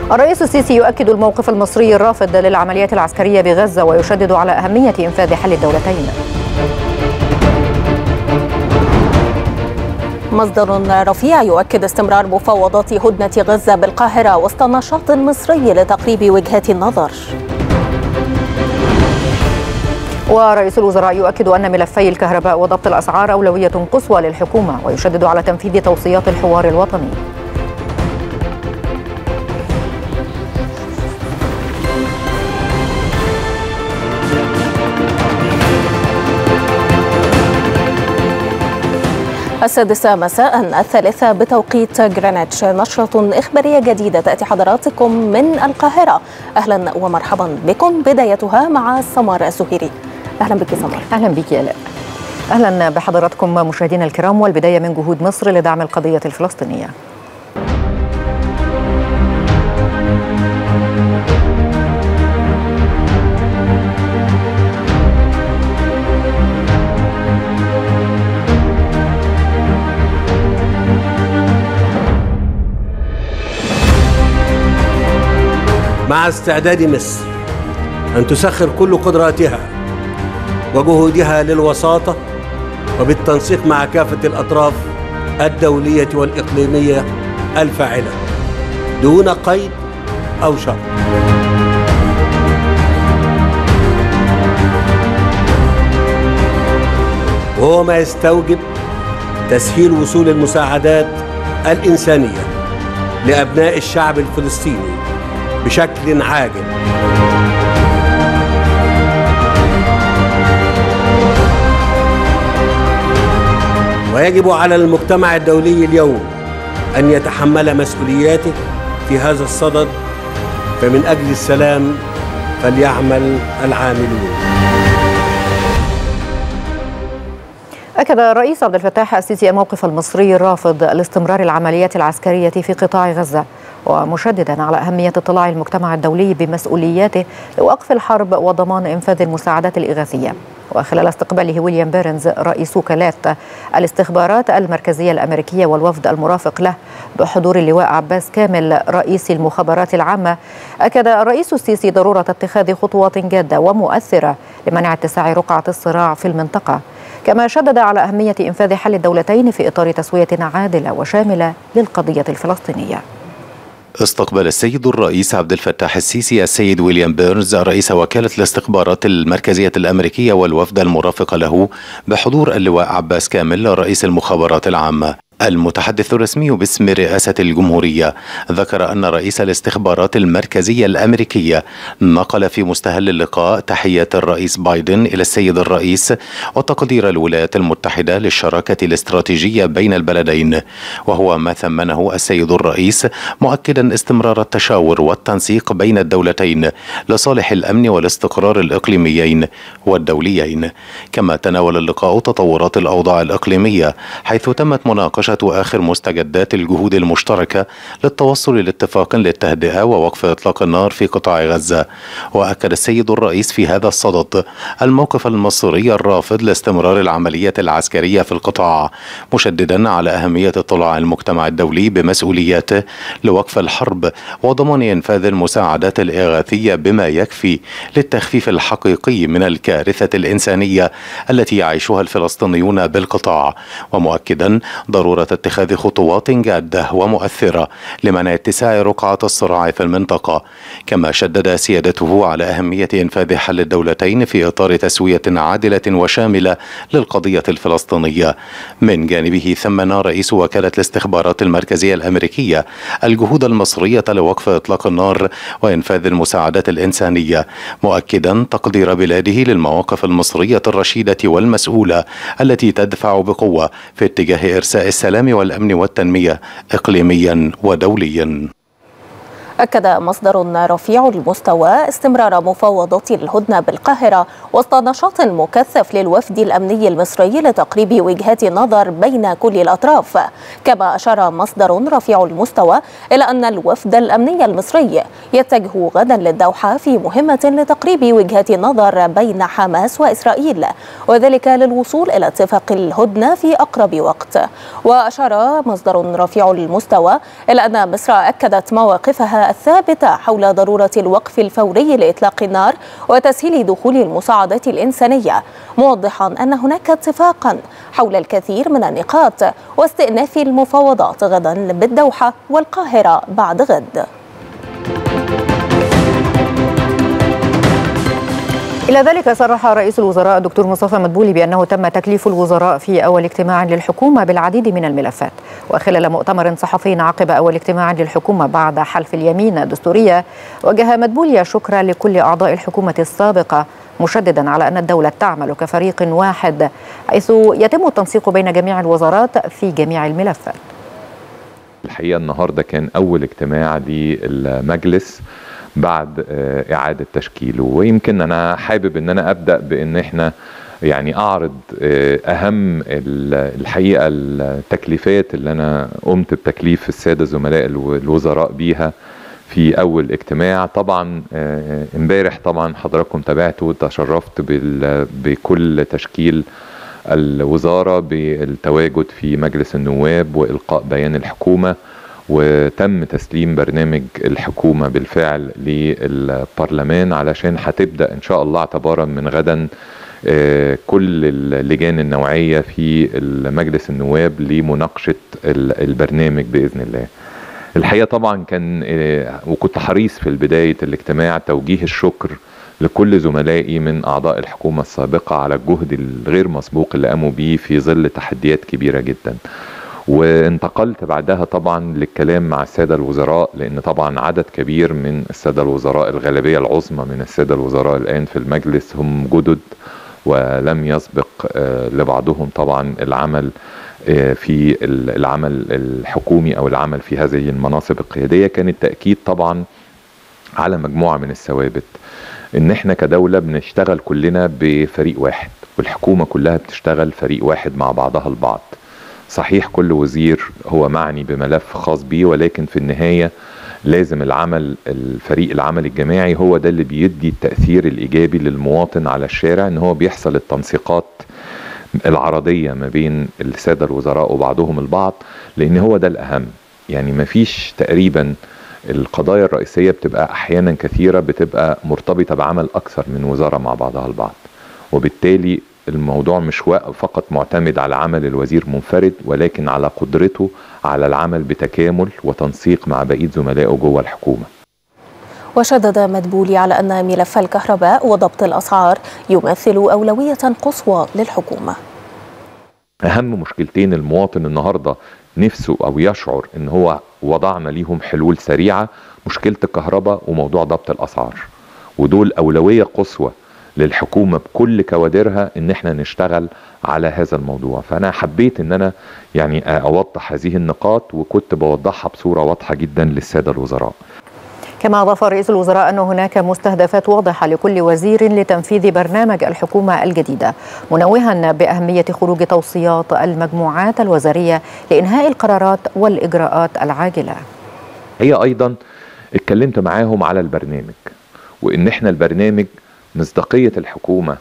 الرئيس السيسي يؤكد الموقف المصري الرافض للعمليات العسكرية بغزة ويشدد على أهمية إنفاذ حل الدولتين مصدر رفيع يؤكد استمرار مفاوضات هدنة غزة بالقاهرة وسط نشاط مصري لتقريب وجهات النظر ورئيس الوزراء يؤكد أن ملفي الكهرباء وضبط الأسعار أولوية قصوى للحكومة ويشدد على تنفيذ توصيات الحوار الوطني السادسة مساء الثالثة بتوقيت جرينتش نشرة إخبارية جديدة تأتي حضراتكم من القاهرة أهلا ومرحبا بكم بدايتها مع سمار الزهيري أهلا بك سمار أهلا بك يا لاء أهلا بحضراتكم مشاهدينا الكرام والبداية من جهود مصر لدعم القضية الفلسطينية مع استعداد مصر أن تسخر كل قدراتها وجهودها للوساطة وبالتنسيق مع كافة الأطراف الدولية والإقليمية الفاعلة دون قيد أو شرط وهو ما يستوجب تسهيل وصول المساعدات الإنسانية لأبناء الشعب الفلسطيني بشكل عاجل ويجب على المجتمع الدولي اليوم أن يتحمل مسؤولياته في هذا الصدد فمن أجل السلام فليعمل العاملون أكد الرئيس عبد الفتاح السيسي الموقف المصري الرافض لاستمرار العمليات العسكرية في قطاع غزة ومشددا على أهمية اطلاع المجتمع الدولي بمسؤولياته لوقف الحرب وضمان إنفاذ المساعدات الإغاثية وخلال استقباله ويليام بيرنز رئيس وكالات الاستخبارات المركزية الأمريكية والوفد المرافق له بحضور اللواء عباس كامل رئيس المخابرات العامة أكد الرئيس السيسي ضرورة اتخاذ خطوات جادة ومؤثرة لمنع اتساع رقعة الصراع في المنطقة كما شدد على أهمية إنفاذ حل الدولتين في إطار تسوية عادلة وشاملة للقضية الفلسطينية استقبل السيد الرئيس عبد الفتاح السيسي السيد ويليام بيرنز رئيس وكالة الاستخبارات المركزية الأمريكية والوفد المرافق له بحضور اللواء عباس كامل رئيس المخابرات العامة المتحدث الرسمي باسم رئاسة الجمهورية ذكر أن رئيس الاستخبارات المركزية الأمريكية نقل في مستهل اللقاء تحيات الرئيس بايدن إلى السيد الرئيس وتقدير الولايات المتحدة للشراكة الاستراتيجية بين البلدين وهو ما ثمنه السيد الرئيس مؤكدا استمرار التشاور والتنسيق بين الدولتين لصالح الأمن والاستقرار الإقليميين والدوليين كما تناول اللقاء تطورات الأوضاع الإقليمية حيث تمت مناقشة مناقشة آخر مستجدات الجهود المشتركة للتوصل لاتفاق للتهدئة ووقف إطلاق النار في قطاع غزة وأكد السيد الرئيس في هذا الصدد الموقف المصري الرافض لاستمرار العمليات العسكرية في القطاع مشددا على أهمية اطلاع المجتمع الدولي بمسؤولياته لوقف الحرب وضمان إنفاذ المساعدات الإغاثية بما يكفي للتخفيف الحقيقي من الكارثة الإنسانية التي يعيشها الفلسطينيون بالقطاع ومؤكدا ضرورة ضروره اتخاذ خطوات جاده ومؤثره لمنع اتساع رقعه الصراع في المنطقه كما شدد سيادته على اهميه انفاذ حل الدولتين في اطار تسويه عادله وشامله للقضيه الفلسطينيه من جانبه ثمن رئيس وكاله الاستخبارات المركزيه الامريكيه الجهود المصريه لوقف اطلاق النار وانفاذ المساعدات الانسانيه مؤكدا تقدير بلاده للمواقف المصريه الرشيده والمسؤوله التي تدفع بقوه في اتجاه ارساء السلام والامن والتنميه اقليميا ودوليا أكد مصدر رفيع المستوى استمرار مفاوضات الهدنة بالقاهرة وسط نشاط مكثف للوفد الأمني المصري لتقريب وجهات نظر بين كل الأطراف كما أشار مصدر رفيع المستوى إلى أن الوفد الأمني المصري يتجه غدا للدوحة في مهمة لتقريب وجهات نظر بين حماس وإسرائيل وذلك للوصول إلى اتفاق الهدنة في أقرب وقت وأشار مصدر رفيع المستوى إلى أن مصر أكدت مواقفها الدولة الثابتة حول ضرورة الوقف الفوري لإطلاق النار وتسهيل دخول المساعدات الإنسانية موضحا أن هناك اتفاقا حول الكثير من النقاط واستئناف المفاوضات غدا بالدوحة والقاهرة بعد غد إلى ذلك صرح رئيس الوزراء الدكتور مصطفى مدبولي بأنه تم تكليف الوزراء في أول اجتماع للحكومة بالعديد من الملفات وخلال مؤتمر صحفي عقب أول اجتماع للحكومة بعد حلف اليمين الدستورية وجه مدبولي الشكر لكل أعضاء الحكومة السابقة مشددا على أن الدولة تعمل كفريق واحد حيث يتم التنسيق بين جميع الوزارات في جميع الملفات الحقيقة النهاردة كان أول اجتماع للمجلس بعد إعادة تشكيله ويمكن أنا حابب أن أنا أبدأ بأن إحنا يعني أعرض أهم الحقيقة التكليفات اللي أنا قمت بتكليف السادة زملاء الوزراء بيها في أول اجتماع طبعا امبارح طبعا حضراتكم تابعتوا تشرفت بكل تشكيل الوزارة بالتواجد في مجلس النواب وإلقاء بيان الحكومة وتم تسليم برنامج الحكومة بالفعل للبرلمان علشان هتبدأ إن شاء الله اعتبارا من غدا كل اللجان النوعية في مجلس النواب لمناقشة البرنامج بإذن الله الحقيقة طبعا كان وكنت حريص في بداية الاجتماع توجيه الشكر لكل زملائي من أعضاء الحكومة السابقة على الجهد الغير مسبوق اللي قاموا بيه في ظل تحديات كبيرة جدا وانتقلت بعدها طبعا للكلام مع السادة الوزراء لأن طبعا عدد كبير من السادة الوزراء الغالبية العظمى من السادة الوزراء الآن في المجلس هم جدد ولم يسبق لبعضهم طبعا العمل في العمل الحكومي أو العمل في هذه المناصب القيادية كان التأكيد طبعا على مجموعة من الثوابت ان احنا كدولة بنشتغل كلنا بفريق واحد والحكومة كلها بتشتغل فريق واحد مع بعضها البعض صحيح كل وزير هو معني بملف خاص بيه ولكن في النهاية لازم العمل الفريق العمل الجماعي هو ده اللي بيدي التأثير الإيجابي للمواطن على الشارع ان هو بيحصل التنسيقات العرضية ما بين السادة الوزراء وبعضهم البعض لان هو ده الأهم يعني مفيش تقريبا القضايا الرئيسية بتبقى أحيانا كثيرة بتبقى مرتبطة بعمل أكثر من وزارة مع بعضها البعض وبالتالي الموضوع مش فقط معتمد على عمل الوزير منفرد ولكن على قدرته على العمل بتكامل وتنسيق مع بقية زملائه جوه الحكومة وشدد مدبولي على أن ملف الكهرباء وضبط الأسعار يمثل أولوية قصوى للحكومة أهم مشكلتين المواطن النهاردة نفسه أو يشعر أن هو وضعنا ليهم حلول سريعة مشكلة الكهرباء وموضوع ضبط الأسعار ودول أولوية قصوى للحكومة بكل كوادرها ان احنا نشتغل على هذا الموضوع فانا حبيت ان انا يعني اوضح هذه النقاط وكنت بوضحها بصورة واضحة جدا للسادة الوزراء كما أضاف رئيس الوزراء أن هناك مستهدفات واضحة لكل وزير لتنفيذ برنامج الحكومة الجديدة منوها بأهمية خروج توصيات المجموعات الوزارية لإنهاء القرارات والإجراءات العاجلة هي أيضا اتكلمت معاهم على البرنامج وإن احنا البرنامج مصداقية الحكومة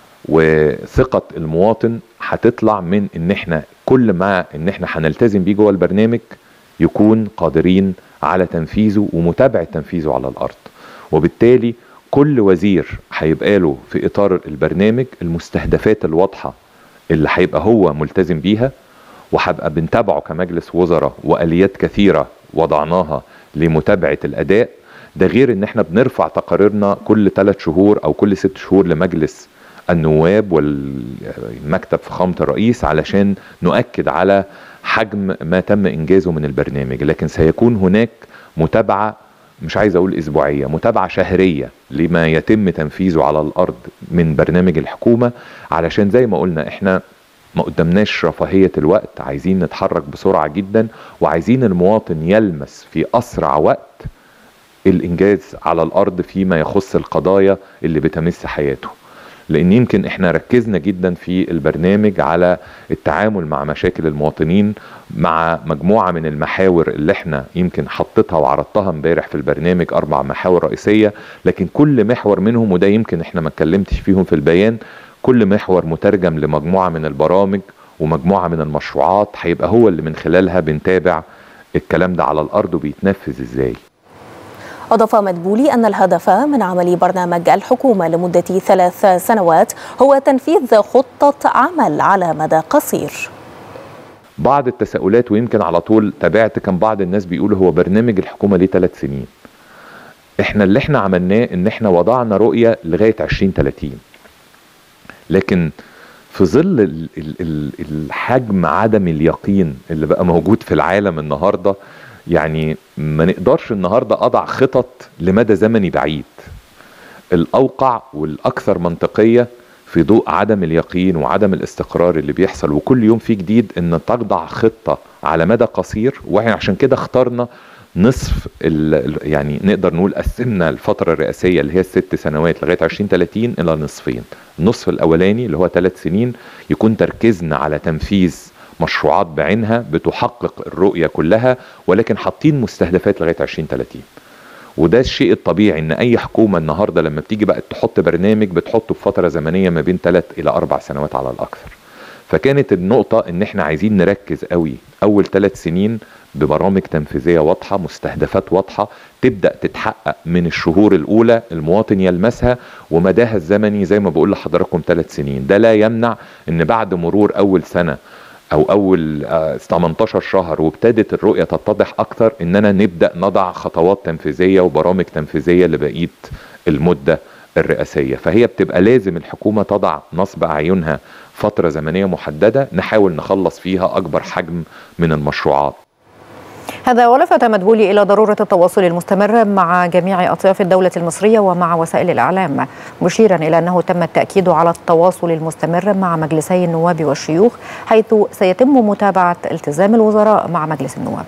وثقة المواطن هتطلع من ان احنا كل ما ان احنا هنلتزم بيه جوه البرنامج يكون قادرين على تنفيذه ومتابعة تنفيذه على الأرض وبالتالي كل وزير هيبقى له في إطار البرنامج المستهدفات الواضحة اللي هيبقى هو ملتزم بيها وهبقى بنتابعه كمجلس وزراء وآليات كثيرة وضعناها لمتابعة الأداء ده غير ان احنا بنرفع تقاريرنا كل ثلاث شهور او كل ست شهور لمجلس النواب والمكتب فخامة الرئيس علشان نؤكد على حجم ما تم انجازه من البرنامج لكن سيكون هناك متابعة مش عايز اقول اسبوعية متابعة شهرية لما يتم تنفيذه على الارض من برنامج الحكومة علشان زي ما قلنا احنا ما قدامناش رفاهية الوقت عايزين نتحرك بسرعة جدا وعايزين المواطن يلمس في اسرع وقت الانجاز على الارض فيما يخص القضايا اللي بتمس حياته لان يمكن احنا ركزنا جدا في البرنامج على التعامل مع مشاكل المواطنين مع مجموعه من المحاور اللي احنا يمكن حطيتها وعرضتها امبارح في البرنامج اربع محاور رئيسيه لكن كل محور منهم وده يمكن احنا ما اتكلمتش فيهم في البيان كل محور مترجم لمجموعه من البرامج ومجموعه من المشروعات هيبقى هو اللي من خلالها بنتابع الكلام ده على الارض وبيتنفذ ازاي أضاف مدبولي أن الهدف من عمل برنامج الحكومة لمدة ثلاث سنوات هو تنفيذ خطة عمل على مدى قصير بعض التساؤلات ويمكن على طول تابعت كان بعض الناس بيقولوا هو برنامج الحكومة ليه ثلاث سنين احنا اللي احنا عملناه ان احنا وضعنا رؤية لغاية 2030 لكن في ظل ال ال ال الحجم عدم اليقين اللي بقى موجود في العالم النهارده يعني ما نقدرش النهارده اضع خطط لمدى زمني بعيد الاوقع والاكثر منطقيه في ضوء عدم اليقين وعدم الاستقرار اللي بيحصل وكل يوم في جديد ان تضع خطه على مدى قصير واحنا عشان كده اخترنا نصف يعني نقدر نقول قسمنا الفتره الرئاسيه اللي هي الست سنوات لغايه 2030 الى نصفين النصف الاولاني اللي هو ثلاث سنين يكون تركيزنا على تنفيذ مشروعات بعينها بتحقق الرؤيه كلها ولكن حاطين مستهدفات لغايه 2030 وده الشيء الطبيعي ان اي حكومه النهارده لما بتيجي بقى تحط برنامج بتحطه في فتره زمنيه ما بين ثلاث الى اربع سنوات على الاكثر فكانت النقطة ان احنا عايزين نركز قوي اول ثلاث سنين ببرامج تنفيذية واضحة مستهدفات واضحة تبدأ تتحقق من الشهور الاولى المواطن يلمسها ومداها الزمني زي ما بقول لحضراتكم ثلاث سنين ده لا يمنع ان بعد مرور اول سنة او اول 18 شهر وابتدت الرؤية تتضح اكتر اننا نبدأ نضع خطوات تنفيذية وبرامج تنفيذية لبقية المدة الرئاسية فهي بتبقى لازم الحكومة تضع نصب أعينها فترة زمنية محددة نحاول نخلص فيها أكبر حجم من المشروعات هذا ولفت مدبولي إلى ضرورة التواصل المستمر مع جميع أطياف الدولة المصرية ومع وسائل الإعلام مشيرا إلى أنه تم التأكيد على التواصل المستمر مع مجلسي النواب والشيوخ حيث سيتم متابعة التزام الوزراء مع مجلس النواب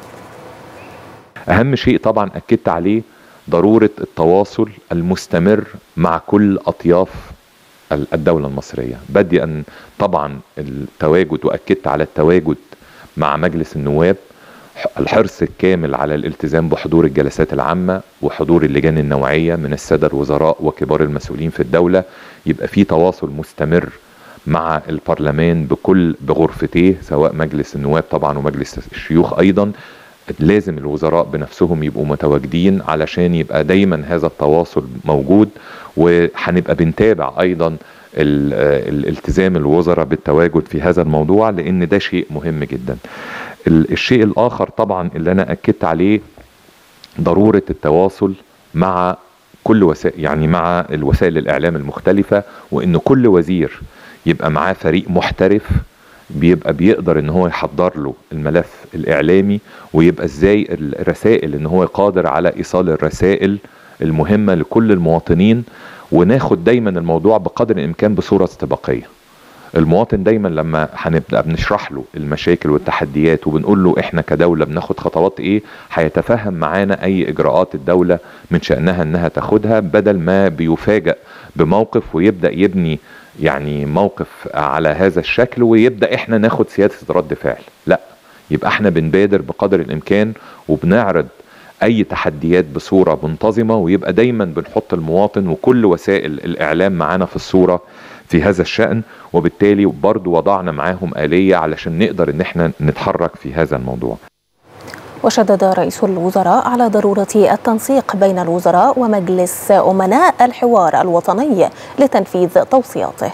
أهم شيء طبعا أكدت عليه ضرورة التواصل المستمر مع كل أطياف الدولة المصرية بدءا طبعا التواجد وأكدت على التواجد مع مجلس النواب الحرص الكامل على الالتزام بحضور الجلسات العامة وحضور اللجان النوعية من السادة الوزراء وكبار المسؤولين في الدولة يبقى في تواصل مستمر مع البرلمان بكل بغرفتيه سواء مجلس النواب طبعا ومجلس الشيوخ ايضا لازم الوزراء بنفسهم يبقوا متواجدين علشان يبقى دايما هذا التواصل موجود وهنبقى بنتابع ايضا الالتزام الوزراء بالتواجد في هذا الموضوع لان ده شيء مهم جدا الشيء الاخر طبعا اللي انا اكدت عليه ضروره التواصل مع كل وسائل يعني مع الوسائل الاعلام المختلفه وان كل وزير يبقى معاه فريق محترف بيبقى بيقدر ان هو يحضر له الملف الاعلامي ويبقى ازاي الرسائل ان هو قادر على ايصال الرسائل المهمه لكل المواطنين وناخد دايما الموضوع بقدر الامكان بصوره استباقيه المواطن دايما لما هنبدا بنشرح له المشاكل والتحديات وبنقول له احنا كدوله بناخد خطوات ايه هيتفهم معانا اي اجراءات الدوله من شانها انها تاخدها بدل ما بيفاجئ بموقف ويبدا يبني يعني موقف على هذا الشكل ويبدا احنا ناخد سياسه رد فعل لا يبقى احنا بنبادر بقدر الامكان وبنعرض اي تحديات بصوره منتظمه ويبقى دايما بنحط المواطن وكل وسائل الاعلام معانا في الصوره في هذا الشأن وبالتالي برضو وضعنا معاهم آلية علشان نقدر ان احنا نتحرك في هذا الموضوع وشدد رئيس الوزراء على ضرورة التنسيق بين الوزراء ومجلس أمناء الحوار الوطني لتنفيذ توصياته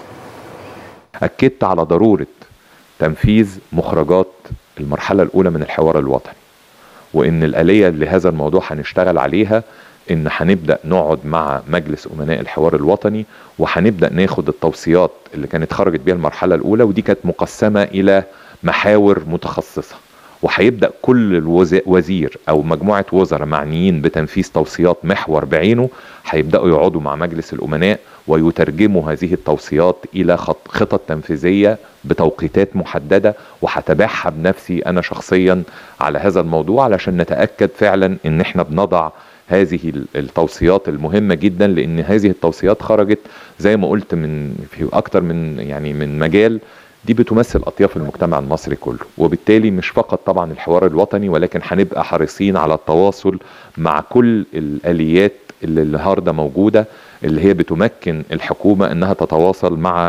أكدت على ضرورة تنفيذ مخرجات المرحلة الأولى من الحوار الوطني وإن الآلية لهذا الموضوع هنشتغل عليها ان هنبدا نقعد مع مجلس امناء الحوار الوطني وهنبدا ناخد التوصيات اللي كانت خرجت بيها المرحله الاولى ودي كانت مقسمه الى محاور متخصصه وهيبدا كل وزير او مجموعه وزراء معنيين بتنفيذ توصيات محور بعينه هيبداوا يقعدوا مع مجلس الامناء ويترجموا هذه التوصيات الى خطط تنفيذيه بتوقيتات محدده وهتابعها بنفسي انا شخصيا على هذا الموضوع علشان نتاكد فعلا ان احنا بنضع هذه التوصيات المهمة جدا لأن هذه التوصيات خرجت زي ما قلت من في أكتر من يعني من مجال دي بتمثل أطياف المجتمع المصري كله وبالتالي مش فقط طبعا الحوار الوطني ولكن هنبقى حريصين على التواصل مع كل الآليات اللي النهارده موجودة اللي هي بتمكن الحكومة أنها تتواصل مع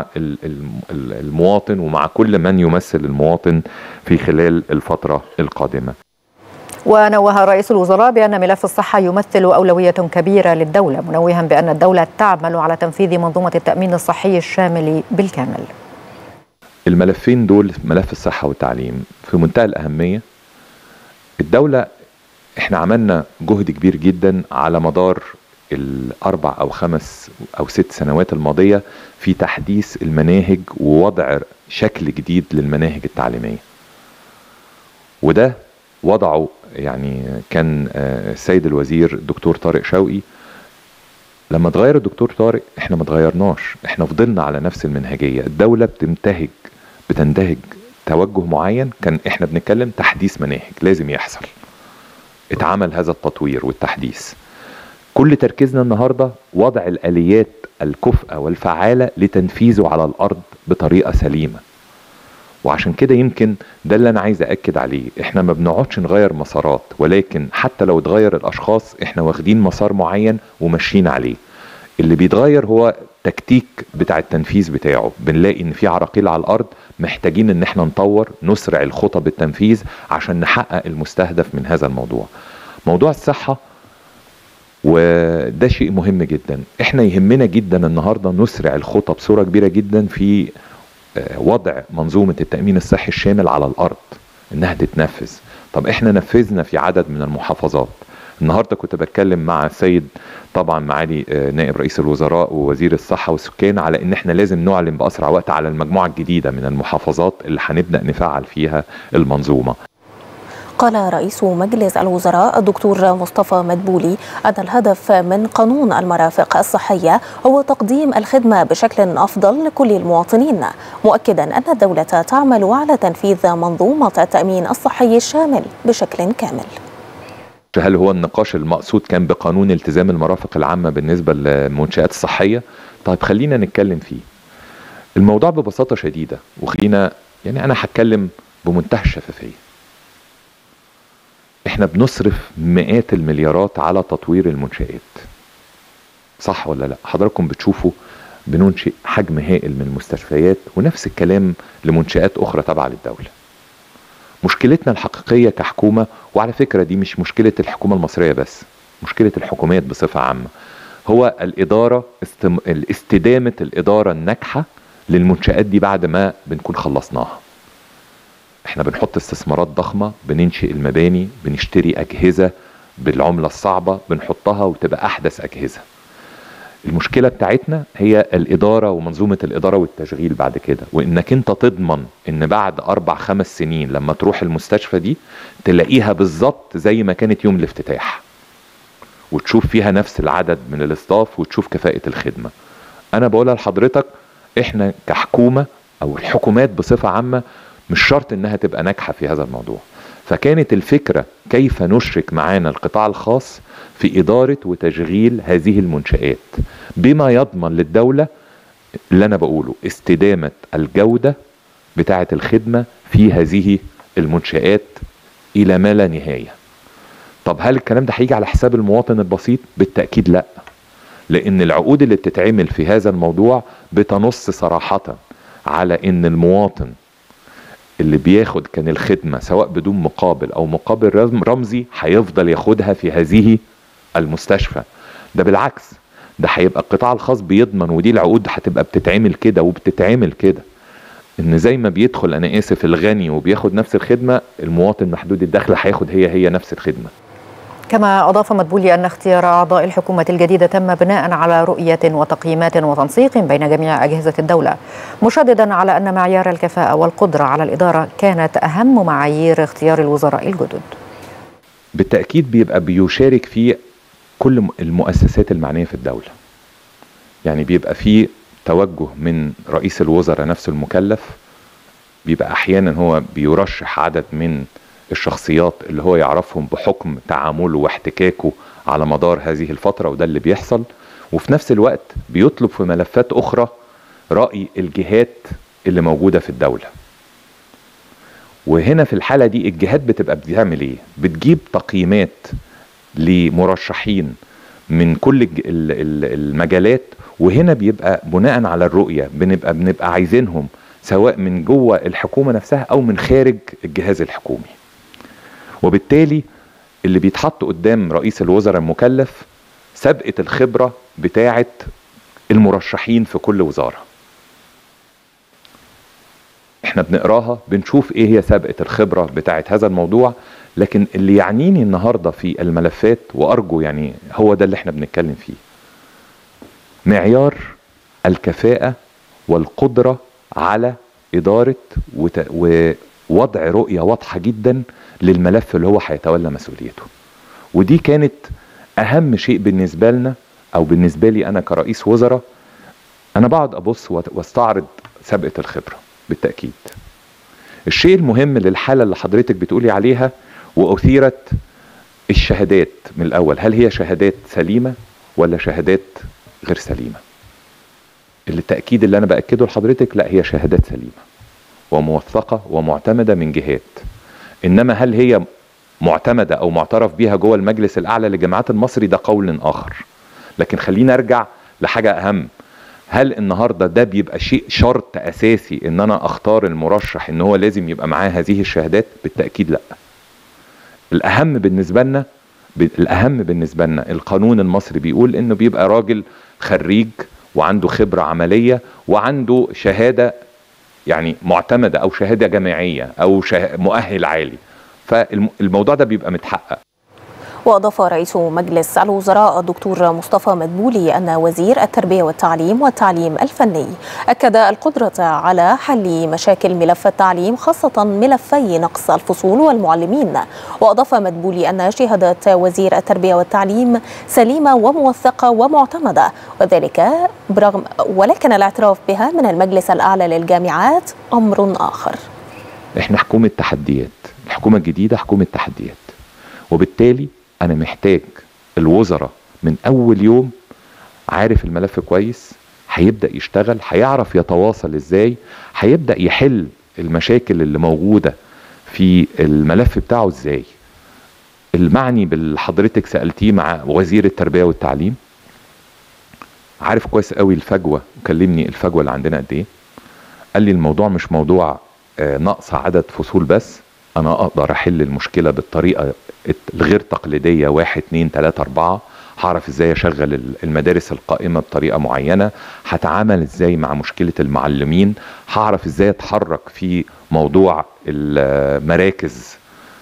المواطن ومع كل من يمثل المواطن في خلال الفترة القادمة ونوه رئيس الوزراء بأن ملف الصحة يمثل أولوية كبيرة للدولة منوها بأن الدولة تعمل على تنفيذ منظومة التأمين الصحي الشامل بالكامل الملفين دول ملف الصحة والتعليم في منتهى الأهمية الدولة احنا عملنا جهد كبير جدا على مدار الأربع أو خمس أو ست سنوات الماضية في تحديث المناهج ووضع شكل جديد للمناهج التعليمية وده وضعه يعني كان السيد الوزير الدكتور طارق شوقي لما اتغير الدكتور طارق احنا ما اتغيرناش احنا فضلنا على نفس المنهجيه الدوله بتنتهج بتنتهج توجه معين كان احنا بنتكلم تحديث مناهج لازم يحصل اتعمل هذا التطوير والتحديث كل تركيزنا النهارده وضع الاليات الكفءه والفعاله لتنفيذه على الارض بطريقه سليمه وعشان كده يمكن ده اللي انا عايز اكد عليه احنا ما بنقعدش نغير مسارات ولكن حتى لو اتغير الاشخاص احنا واخدين مسار معين وماشيين عليه اللي بيتغير هو تكتيك بتاع التنفيذ بتاعه بنلاقي ان في عراقيل على الارض محتاجين ان احنا نطور نسرع الخطى بالتنفيذ عشان نحقق المستهدف من هذا الموضوع موضوع الصحه وده شيء مهم جدا احنا يهمنا جدا النهارده نسرع الخطى بصوره كبيره جدا في وضع منظومة التأمين الصحي الشامل على الأرض إنها تتنفذ طب إحنا نفذنا في عدد من المحافظات النهاردة كنت بتكلم مع السيد طبعا معالي نائب رئيس الوزراء ووزير الصحة والسكان على إن إحنا لازم نعلن بأسرع وقت على المجموعة الجديدة من المحافظات اللي هنبدأ نفعل فيها المنظومة قال رئيس مجلس الوزراء الدكتور مصطفى مدبولي أن الهدف من قانون المرافق الصحية هو تقديم الخدمة بشكل أفضل لكل المواطنين مؤكدا أن الدولة تعمل على تنفيذ منظومة التأمين الصحي الشامل بشكل كامل هل هو النقاش المقصود كان بقانون التزام المرافق العامة بالنسبة للمنشآت الصحية طيب خلينا نتكلم فيه الموضوع ببساطة شديدة وخلينا يعني أنا هتكلم بمنتهى الشفافية احنا بنصرف مئات المليارات على تطوير المنشآت صح ولا لا حضراتكم بتشوفوا بننشئ حجم هائل من المستشفيات ونفس الكلام لمنشآت أخرى تابعة للدولة مشكلتنا الحقيقية كحكومة وعلى فكرة دي مش مشكلة الحكومة المصرية بس مشكلة الحكومات بصفة عامة هو الإدارة استم... استدامة الإدارة الناجحة للمنشآت دي بعد ما بنكون خلصناها احنا بنحط استثمارات ضخمة بننشئ المباني بنشتري أجهزة بالعملة الصعبة بنحطها وتبقى أحدث أجهزة المشكلة بتاعتنا هي الإدارة ومنظومة الإدارة والتشغيل بعد كده وإنك أنت تضمن إن بعد أربع خمس سنين لما تروح المستشفى دي تلاقيها بالظبط زي ما كانت يوم الافتتاح وتشوف فيها نفس العدد من الاستاف وتشوف كفاءة الخدمة أنا بقولها لحضرتك إحنا كحكومة أو الحكومات بصفة عامة مش شرط انها تبقى ناجحه في هذا الموضوع فكانت الفكره كيف نشرك معانا القطاع الخاص في اداره وتشغيل هذه المنشات بما يضمن للدوله اللي انا بقوله استدامه الجوده بتاعه الخدمه في هذه المنشات الى ما لا نهايه طب هل الكلام ده هيجي على حساب المواطن البسيط بالتاكيد لا لان العقود اللي بتتعمل في هذا الموضوع بتنص صراحه على ان المواطن اللي بياخد كان الخدمة سواء بدون مقابل أو مقابل رمزي هيفضل ياخدها في هذه المستشفى ده بالعكس ده هيبقى القطاع الخاص بيضمن ودي العقود هتبقى بتتعمل كده وبتتعمل كده ان زي ما بيدخل انا اسف الغني وبياخد نفس الخدمه المواطن محدود الدخل هياخد هي هي نفس الخدمه كما أضاف مدبولي أن اختيار أعضاء الحكومة الجديدة تم بناء على رؤية وتقييمات وتنسيق بين جميع أجهزة الدولة مشددا على أن معيار الكفاءة والقدرة على الإدارة كانت أهم معايير اختيار الوزراء الجدد بالتأكيد بيبقى بيشارك في كل المؤسسات المعنية في الدولة يعني بيبقى في توجه من رئيس الوزراء نفسه المكلف بيبقى أحيانا هو بيرشح عدد من الشخصيات اللي هو يعرفهم بحكم تعامله واحتكاكه على مدار هذه الفترة وده اللي بيحصل وفي نفس الوقت بيطلب في ملفات أخرى رأي الجهات اللي موجودة في الدولة وهنا في الحالة دي الجهات بتبقى بتعمل ايه بتجيب تقييمات لمرشحين من كل المجالات وهنا بيبقى بناء على الرؤية بنبقى بنبقى عايزينهم سواء من جوه الحكومة نفسها أو من خارج الجهاز الحكومي وبالتالي اللي بيتحط قدام رئيس الوزراء المكلف سابقه الخبره بتاعه المرشحين في كل وزاره احنا بنقراها بنشوف ايه هي سابقه الخبره بتاعه هذا الموضوع لكن اللي يعنيني النهارده في الملفات وارجو يعني هو ده اللي احنا بنتكلم فيه معيار الكفاءه والقدره على اداره وت... ووضع رؤيه واضحه جدا للملف اللي هو هيتولى مسؤوليته ودي كانت اهم شيء بالنسبه لنا او بالنسبه لي انا كرئيس وزراء انا بقعد ابص واستعرض سابقه الخبره بالتاكيد الشيء المهم للحاله اللي حضرتك بتقولي عليها واثيرت الشهادات من الاول هل هي شهادات سليمه ولا شهادات غير سليمه التاكيد اللي انا باكده لحضرتك لا هي شهادات سليمه وموثقه ومعتمده من جهات انما هل هي معتمده او معترف بيها جوه المجلس الاعلى للجامعات المصري ده قول اخر لكن خلينا ارجع لحاجه اهم هل النهارده ده بيبقى شيء شرط اساسي ان انا اختار المرشح ان هو لازم يبقى معاه هذه الشهادات بالتاكيد لا الاهم بالنسبه لنا الاهم بالنسبه لنا القانون المصري بيقول انه بيبقى راجل خريج وعنده خبره عمليه وعنده شهاده يعني معتمده او شهاده جامعيه او شه... مؤهل عالي فالموضوع ده بيبقى متحقق وأضاف رئيس مجلس الوزراء الدكتور مصطفى مدبولي أن وزير التربية والتعليم والتعليم الفني أكد القدرة على حل مشاكل ملف التعليم خاصة ملفي نقص الفصول والمعلمين وأضاف مدبولي أن شهادة وزير التربية والتعليم سليمة وموثقة ومعتمدة وذلك برغم ولكن الاعتراف بها من المجلس الأعلى للجامعات أمر آخر احنا حكومة تحديات الحكومة الجديدة حكومة تحديات وبالتالي انا محتاج الوزراء من اول يوم عارف الملف كويس هيبدا يشتغل هيعرف يتواصل ازاي هيبدا يحل المشاكل اللي موجوده في الملف بتاعه ازاي المعني باللي حضرتك سالتيه مع وزير التربيه والتعليم عارف كويس قوي الفجوه وكلمني الفجوه اللي عندنا قد ايه قال لي الموضوع مش موضوع نقص عدد فصول بس انا اقدر احل المشكله بالطريقه الغير تقليديه واحد اتنين تلاته اربعه هعرف ازاي اشغل المدارس القائمه بطريقه معينه هتعامل ازاي مع مشكله المعلمين هعرف ازاي اتحرك في موضوع المراكز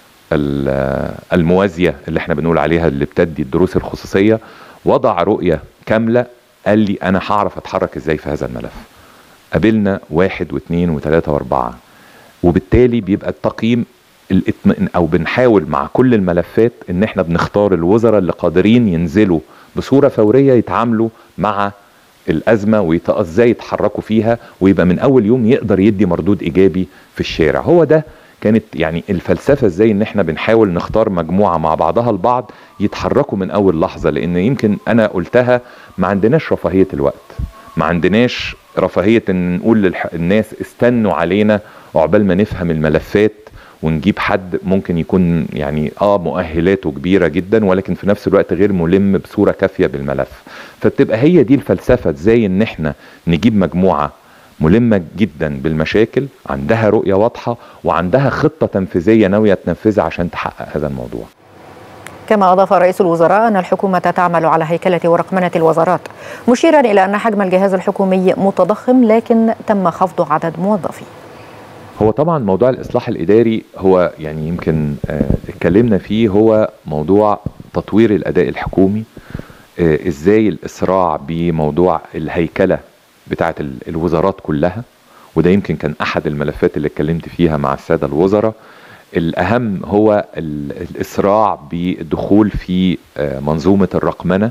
الموازيه اللي احنا بنقول عليها اللي بتدي الدروس الخصوصيه وضع رؤيه كامله قال لي انا هعرف اتحرك ازاي في هذا الملف قابلنا واحد واثنين وثلاثه واربعه وبالتالي بيبقى التقييم الاطمئن او بنحاول مع كل الملفات ان احنا بنختار الوزراء اللي قادرين ينزلوا بصوره فوريه يتعاملوا مع الازمه وازاي يتحركوا فيها ويبقى من اول يوم يقدر يدي مردود ايجابي في الشارع هو ده كانت يعني الفلسفه ازاي ان احنا بنحاول نختار مجموعه مع بعضها البعض يتحركوا من اول لحظه لان يمكن انا قلتها ما عندناش رفاهيه الوقت ما عندناش رفاهيه ان نقول للناس استنوا علينا عقبال ما نفهم الملفات ونجيب حد ممكن يكون يعني اه مؤهلاته كبيره جدا ولكن في نفس الوقت غير ملم بصوره كافيه بالملف فبتبقى هي دي الفلسفه ازاي ان احنا نجيب مجموعه ملمه جدا بالمشاكل عندها رؤيه واضحه وعندها خطه تنفيذيه ناويه تنفذها عشان تحقق هذا الموضوع كما أضاف رئيس الوزراء أن الحكومة تعمل على هيكلة ورقمنة الوزارات مشيرا إلى أن حجم الجهاز الحكومي متضخم لكن تم خفض عدد موظفيه هو طبعا موضوع الاصلاح الاداري هو يعني يمكن اتكلمنا فيه هو موضوع تطوير الاداء الحكومي ازاي الاسراع بموضوع الهيكله بتاعه الوزارات كلها وده يمكن كان احد الملفات اللي اتكلمت فيها مع الساده الوزراء الاهم هو الاسراع بالدخول في منظومه الرقمنه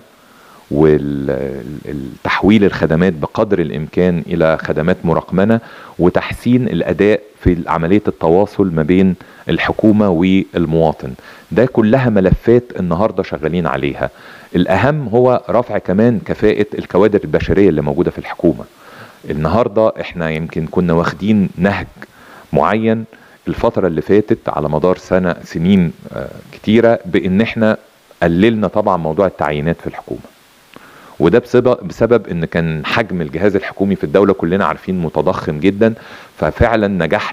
والتحويل الخدمات بقدر الامكان الى خدمات مرقمنه وتحسين الاداء في عمليه التواصل ما بين الحكومه والمواطن ده كلها ملفات النهارده شغالين عليها الاهم هو رفع كمان كفاءه الكوادر البشريه اللي موجوده في الحكومه النهارده احنا يمكن كنا واخدين نهج معين الفتره اللي فاتت على مدار سنه سنين كتيره بان احنا قللنا طبعا موضوع التعيينات في الحكومه وده بسبب بسبب ان كان حجم الجهاز الحكومي في الدوله كلنا عارفين متضخم جدا ففعلا نجحنا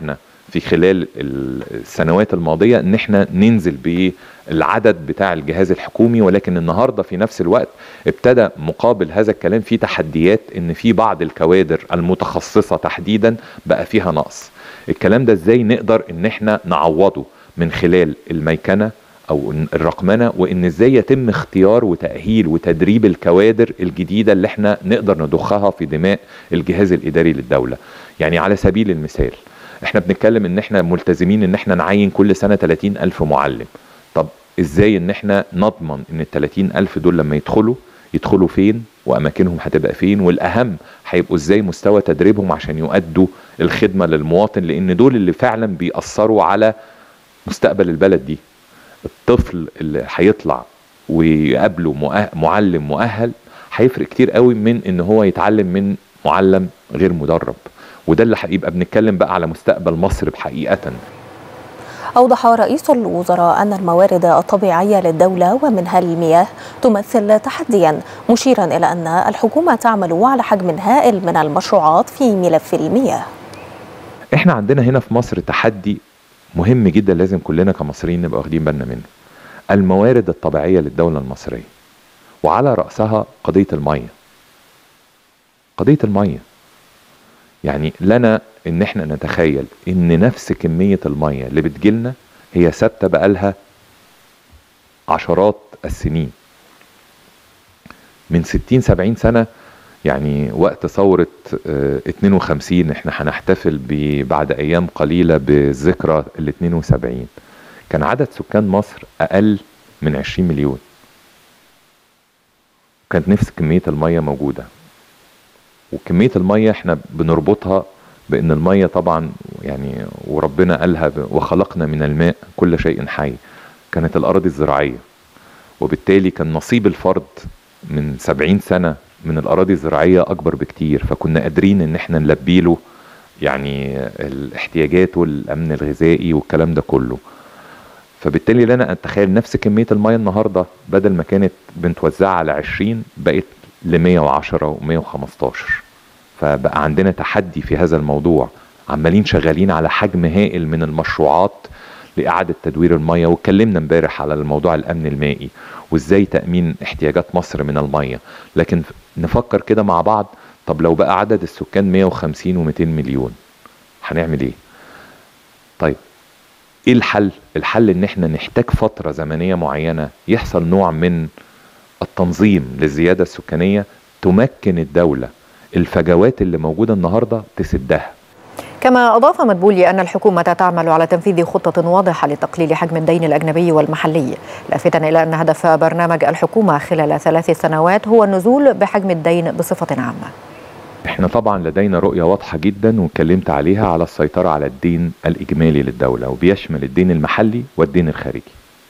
في خلال السنوات الماضيه ان احنا ننزل بالعدد بتاع الجهاز الحكومي ولكن النهارده في نفس الوقت ابتدى مقابل هذا الكلام في تحديات ان في بعض الكوادر المتخصصه تحديدا بقى فيها نقص الكلام ده ازاي نقدر ان احنا نعوضه من خلال الميكنه او الرقمنه وان ازاي يتم اختيار وتاهيل وتدريب الكوادر الجديده اللي احنا نقدر نضخها في دماء الجهاز الاداري للدوله يعني على سبيل المثال احنا بنتكلم ان احنا ملتزمين ان احنا نعين كل سنه 30 الف معلم طب ازاي ان احنا نضمن ان ال 30 الف دول لما يدخلوا يدخلوا فين واماكنهم هتبقى فين والاهم هيبقوا ازاي مستوى تدريبهم عشان يؤدوا الخدمه للمواطن لان دول اللي فعلا بيأثروا على مستقبل البلد دي الطفل اللي هيطلع ويقابله مؤه- معلم مؤهل هيفرق كتير قوي من ان هو يتعلم من معلم غير مدرب وده اللي هيبقى بنتكلم بقى على مستقبل مصر بحقيقه أوضح رئيس الوزراء أن الموارد الطبيعية للدولة ومنها المياه تمثل تحديا مشيرا إلى أن الحكومة تعمل على حجم هائل من المشروعات في ملف المياه احنا عندنا هنا في مصر تحدي مهم جدا لازم كلنا كمصريين نبقى واخدين بالنا منه الموارد الطبيعية للدولة المصرية وعلى رأسها قضية المية قضية المية يعني لنا ان احنا نتخيل ان نفس كمية المية اللي بتجيلنا هي ثابتة بقالها عشرات السنين من 60 70 سنة يعني وقت ثورة آه، 52 احنا هنحتفل ب- بعد ايام قليلة بذكرى ال 72 كان عدد سكان مصر اقل من 20 مليون كانت نفس كمية المية موجودة وكمية المية احنا بنربطها بان المية طبعا يعني وربنا قالها ب- وخلقنا من الماء كل شيء حي كانت الأراضي الزراعية وبالتالي كان نصيب الفرد من سبعين سنة من الأراضي الزراعية أكبر بكتير فكنا قادرين إن احنا نلبي له يعني الاحتياجات والأمن الغذائي والكلام ده كله فبالتالي لنا أتخيل نفس كمية المية النهاردة بدل ما كانت بنتوزعها على 20 بقت ل 110 و 115 فبقى عندنا تحدي في هذا الموضوع عمالين شغالين على حجم هائل من المشروعات لإعادة تدوير المية واتكلمنا امبارح على الموضوع الأمن المائي وإزاي تأمين احتياجات مصر من المية لكن نفكر كده مع بعض طب لو بقى عدد السكان 150 و200 مليون هنعمل ايه طيب ايه الحل الحل ان احنا نحتاج فترة زمنية معينة يحصل نوع من التنظيم للزيادة السكانية تمكن الدولة الفجوات اللي موجودة النهاردة تسدها كما أضاف مدبولي أن الحكومة تعمل على تنفيذ خطة واضحة لتقليل حجم الدين الأجنبي والمحلي لافتا إلى أن هدف برنامج الحكومة خلال ثلاث سنوات هو النزول بحجم الدين بصفة عامة احنا طبعا لدينا رؤية واضحة جدا واتكلمت عليها على السيطرة على الدين الإجمالي للدولة وبيشمل الدين المحلي والدين الخارجي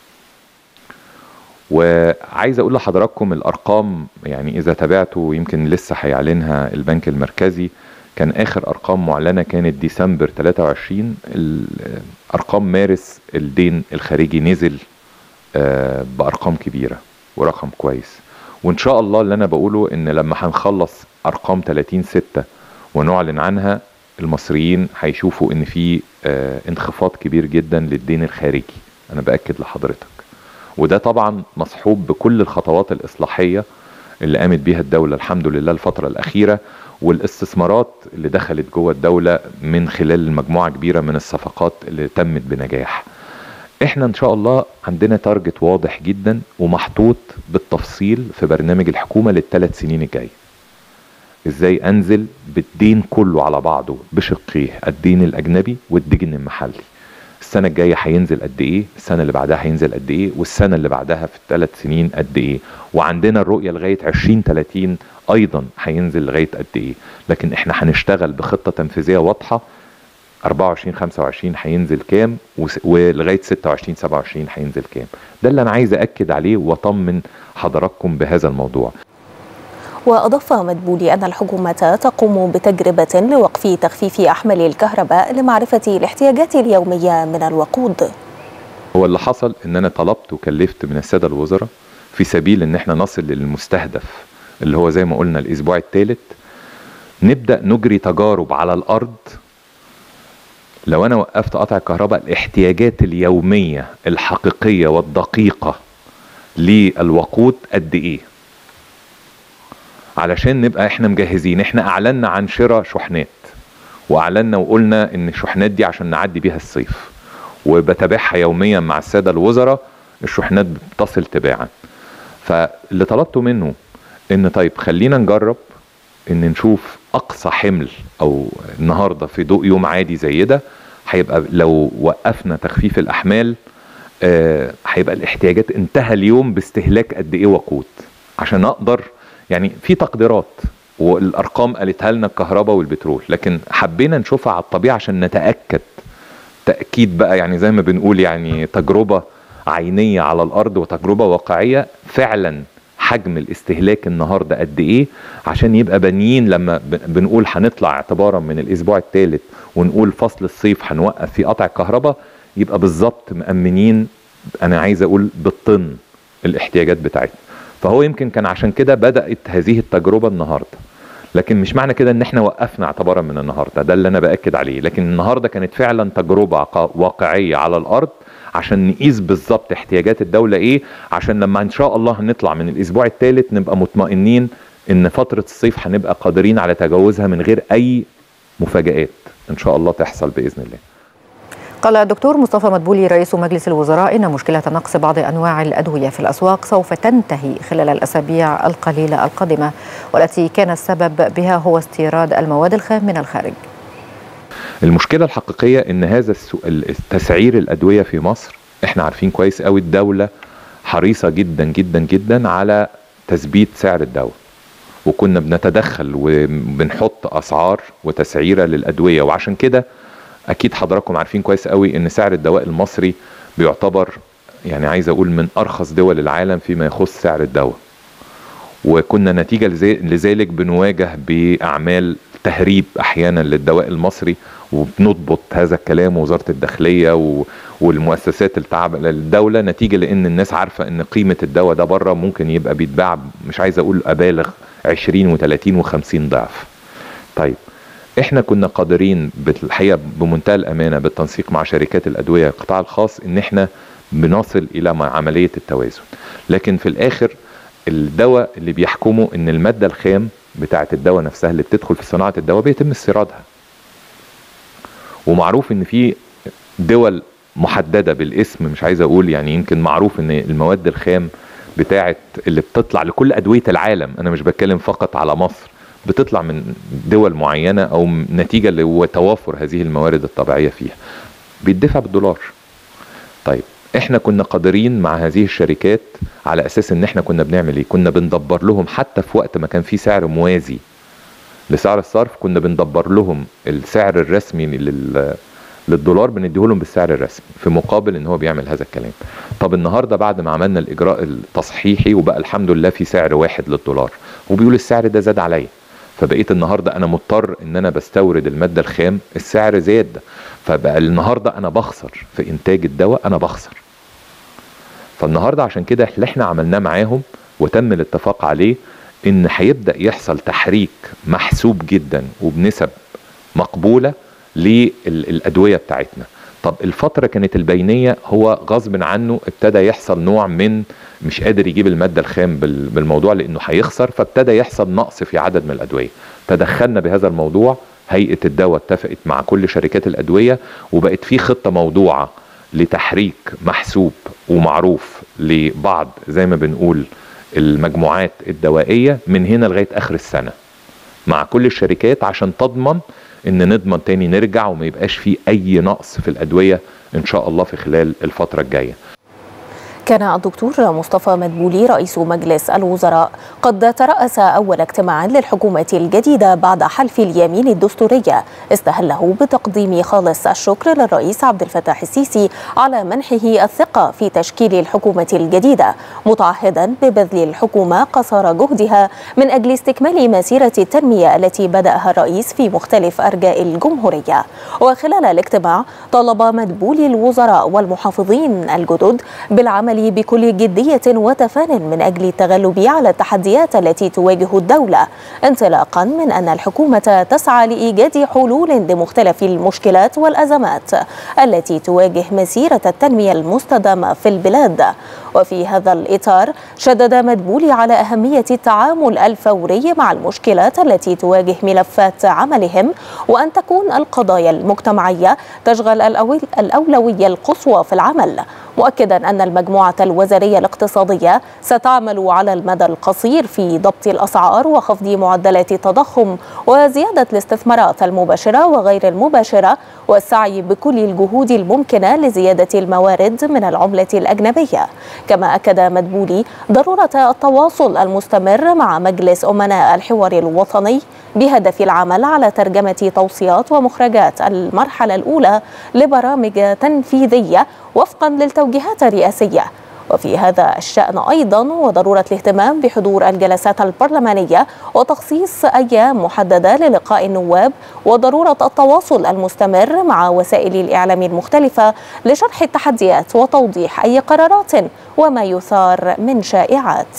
وعايز اقول لحضراتكم الارقام يعني اذا تابعتوا يمكن لسه هيعلنها البنك المركزي كان اخر ارقام معلنه كانت ديسمبر 23 ال- ارقام مارس الدين الخارجي نزل آه، بارقام كبيره ورقم كويس وان شاء الله اللي انا بقوله ان لما هنخلص ارقام 30 6 ونعلن عنها المصريين هيشوفوا ان في آه، انخفاض كبير جدا للدين الخارجي انا باكد لحضرتك وده طبعا مصحوب بكل الخطوات الاصلاحيه اللي قامت بيها الدوله الحمد لله الفتره الاخيره والاستثمارات اللي دخلت جوه الدوله من خلال مجموعه كبيره من الصفقات اللي تمت بنجاح احنا ان شاء الله عندنا تارجت واضح جدا ومحطوط بالتفصيل في برنامج الحكومه للثلاث سنين الجايه ازاي انزل بالدين كله على بعضه بشقيه الدين الاجنبي والدين المحلي السنه الجايه هينزل قد ايه السنه اللي بعدها هينزل قد ايه والسنه اللي بعدها في الثلاث سنين قد ايه وعندنا الرؤيه لغايه 2030 ايضا هينزل لغايه قد ايه لكن احنا هنشتغل بخطه تنفيذيه واضحه 24 25 هينزل كام وس- ولغايه 26 27 هينزل كام ده اللي انا عايز اكد عليه واطمن حضراتكم بهذا الموضوع وأضاف مدبولي أن الحكومة تقوم بتجربة لوقف تخفيف أحمال الكهرباء لمعرفة الاحتياجات اليومية من الوقود هو اللي حصل ان انا طلبت وكلفت من الساده الوزراء في سبيل ان احنا نصل للمستهدف اللي هو زي ما قلنا الاسبوع الثالث نبدا نجري تجارب على الارض لو انا وقفت قطع الكهرباء الاحتياجات اليوميه الحقيقيه والدقيقه للوقود قد ايه علشان نبقى احنا مجهزين احنا اعلنا عن شراء شحنات واعلنا وقلنا ان الشحنات دي عشان نعدي بيها الصيف وبتابعها يوميا مع الساده الوزراء الشحنات بتصل تباعا فاللي طلبته منه ان طيب خلينا نجرب ان نشوف اقصى حمل او النهارده في ضوء يوم عادي زي ده هيبقى لو وقفنا تخفيف الاحمال آه، هيبقى الاحتياجات انتهى اليوم باستهلاك قد ايه وقود عشان اقدر يعني في تقديرات والارقام قالتها لنا الكهرباء والبترول لكن حبينا نشوفها على الطبيعه عشان نتاكد تاكيد بقى يعني زي ما بنقول يعني تجربه عينيه على الارض وتجربه واقعيه فعلا حجم الاستهلاك النهارده قد ايه عشان يبقى بنيين لما ب- بنقول هنطلع اعتبارا من الاسبوع الثالث ونقول فصل الصيف هنوقف في قطع الكهرباء يبقى بالظبط مأمنين انا عايز اقول بالطن الاحتياجات بتاعتنا فهو يمكن كان عشان كده بدأت هذه التجربة النهارده لكن مش معنى كده ان احنا وقفنا اعتبارا من النهارده ده اللي انا باكد عليه لكن النهارده كانت فعلا تجربه قا- واقعيه على الارض عشان نقيس بالظبط احتياجات الدوله ايه عشان لما ان شاء الله هنطلع من الاسبوع الثالث نبقى مطمئنين ان فتره الصيف هنبقى قادرين على تجاوزها من غير اي مفاجآت ان شاء الله تحصل باذن الله قال الدكتور مصطفى مدبولي رئيس مجلس الوزراء إن مشكلة نقص بعض أنواع الأدوية في الأسواق سوف تنتهي خلال الأسابيع القليلة القادمة والتي كان السبب بها هو استيراد المواد الخام من الخارج المشكله الحقيقيه ان هذا السوق تسعير الادويه في مصر احنا عارفين كويس قوي الدوله حريصه جدا جدا جدا على تثبيت سعر الدواء وكنا بنتدخل وبنحط اسعار وتسعيره للادويه وعشان كده اكيد حضراتكم عارفين كويس قوي ان سعر الدواء المصري بيعتبر يعني عايز اقول من ارخص دول العالم فيما يخص سعر الدواء وكنا نتيجه لذي- لذلك بنواجه باعمال تهريب احيانا للدواء المصري وبنضبط هذا الكلام وزاره الداخليه و... والمؤسسات التعب للدوله نتيجه لان الناس عارفه ان قيمه الدواء ده بره ممكن يبقى بيتباع مش عايز اقول ابالغ 20 و30 و50 ضعف. طيب احنا كنا قادرين بالحقيقه بمنتهى الامانه بالتنسيق مع شركات الادويه القطاع الخاص ان احنا بنصل الى مع عمليه التوازن لكن في الاخر الدواء اللي بيحكمه ان الماده الخام بتاعه الدواء نفسها اللي بتدخل في صناعه الدواء بيتم استيرادها ومعروف ان في دول محدده بالاسم مش عايز اقول يعني يمكن معروف ان المواد الخام بتاعه اللي بتطلع لكل ادويه العالم انا مش بتكلم فقط على مصر بتطلع من دول معينه او نتيجه لتوافر هذه الموارد الطبيعيه فيها بيدفع بالدولار طيب احنا كنا قادرين مع هذه الشركات على اساس ان احنا كنا بنعمل ايه كنا بندبر لهم حتى في وقت ما كان في سعر موازي لسعر الصرف كنا بندبر لهم السعر الرسمي لل للدولار بنديه لهم بالسعر الرسمي في مقابل ان هو بيعمل هذا الكلام طب النهارده بعد ما عملنا الاجراء التصحيحي وبقى الحمد لله في سعر واحد للدولار وبيقول السعر ده زاد عليا فبقيت النهارده انا مضطر ان انا بستورد الماده الخام السعر زاد فبقى النهارده انا بخسر في انتاج الدواء انا بخسر فالنهارده عشان كده اللي احنا عملناه معاهم وتم الاتفاق عليه ان هيبدا يحصل تحريك محسوب جدا وبنسب مقبوله للادويه بتاعتنا طب الفتره كانت البينيه هو غصب عنه ابتدى يحصل نوع من مش قادر يجيب الماده الخام بال- بالموضوع لانه هيخسر فابتدى يحصل نقص في عدد من الادويه تدخلنا بهذا الموضوع هيئه الدواء اتفقت مع كل شركات الادويه وبقت في خطه موضوعه لتحريك محسوب ومعروف لبعض زي ما بنقول المجموعات الدوائيه من هنا لغايه اخر السنه مع كل الشركات عشان تضمن ان نضمن تاني نرجع وما يبقاش في اي نقص في الادويه ان شاء الله في خلال الفتره الجايه كان الدكتور مصطفى مدبولي رئيس مجلس الوزراء قد ترأس أول اجتماع للحكومة الجديدة بعد حلف اليمين الدستورية استهله بتقديم خالص الشكر للرئيس عبد الفتاح السيسي على منحه الثقة في تشكيل الحكومة الجديدة متعهدا ببذل الحكومة قصارى جهدها من أجل استكمال مسيرة التنمية التي بدأها الرئيس في مختلف أرجاء الجمهورية وخلال الاجتماع طلب مدبولي الوزراء والمحافظين الجدد بالعمل العمل بكل جدية وتفان من أجل التغلب على التحديات التي تواجه الدولة انطلاقا من أن الحكومة تسعى لإيجاد حلول لمختلف المشكلات والأزمات التي تواجه مسيرة التنمية المستدامة في البلاد وفي هذا الإطار شدد مدبولي على أهمية التعامل الفوري مع المشكلات التي تواجه ملفات عملهم وأن تكون القضايا المجتمعية تشغل الأولوية القصوى في العمل مؤكدا أن المجموعة الوزارية الاقتصادية ستعمل على المدى القصير في ضبط الأسعار وخفض معدلات التضخم وزيادة الاستثمارات المباشرة وغير المباشرة والسعي بكل الجهود الممكنة لزيادة الموارد من العملة الأجنبية كما أكد مدبولي ضرورة التواصل المستمر مع مجلس أمناء الحوار الوطني بهدف العمل على ترجمة توصيات ومخرجات المرحلة الأولى لبرامج تنفيذية وفقا للتوجيهات الرئاسية وفي هذا الشأن أيضا وضرورة الاهتمام بحضور الجلسات البرلمانية وتخصيص أيام محددة للقاء النواب وضرورة التواصل المستمر مع وسائل الإعلام المختلفة لشرح التحديات وتوضيح أي قرارات وما يثار من شائعات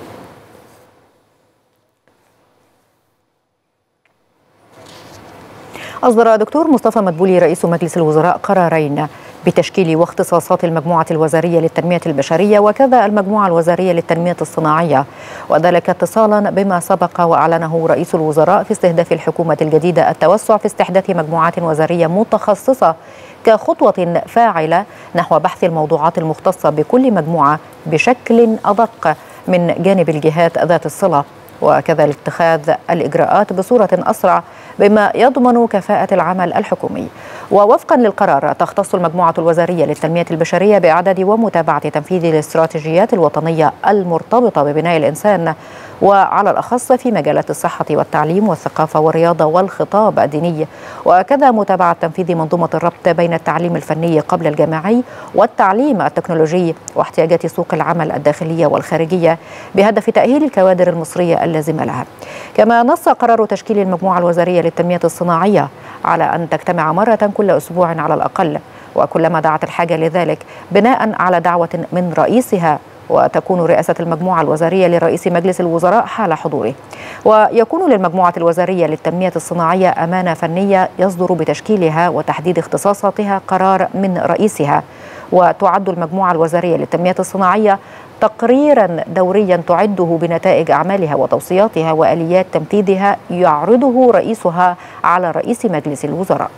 أصدر دكتور مصطفى مدبولي رئيس مجلس الوزراء قرارين بتشكيل واختصاصات المجموعة الوزارية للتنمية البشرية وكذا المجموعة الوزارية للتنمية الصناعية وذلك اتصالا بما سبق وأعلنه رئيس الوزراء في استهداف الحكومة الجديدة التوسع في استحداث مجموعات وزارية متخصصة كخطوة فاعلة نحو بحث الموضوعات المختصة بكل مجموعة بشكل أدق من جانب الجهات ذات الصلة وكذا اتخاذ الإجراءات بصورة أسرع بما يضمن كفاءة العمل الحكومي ووفقا للقرار تختص المجموعة الوزارية للتنمية البشرية بإعداد ومتابعة تنفيذ الاستراتيجيات الوطنية المرتبطة ببناء الإنسان وعلى الأخص في مجالات الصحة والتعليم والثقافة والرياضة والخطاب الديني وكذا متابعة تنفيذ منظومة الربط بين التعليم الفني قبل الجامعي والتعليم التكنولوجي واحتياجات سوق العمل الداخلية والخارجية بهدف تأهيل الكوادر المصرية اللازمة لها كما نص قرار تشكيل المجموعة الوزارية للتنمية الصناعية على أن تجتمع مرة كل أسبوع على الأقل وكلما دعت الحاجة لذلك بناء على دعوة من رئيسها وتكون رئاسة المجموعة الوزارية لرئيس مجلس الوزراء حال حضوره ويكون للمجموعة الوزارية للتنمية الصناعية أمانة فنية يصدر بتشكيلها وتحديد اختصاصاتها قرار من رئيسها وتعد المجموعة الوزارية للتنمية الصناعية تقريرا دوريا تعده بنتائج أعمالها وتوصياتها وآليات تنفيذها يعرضه رئيسها على رئيس مجلس الوزراء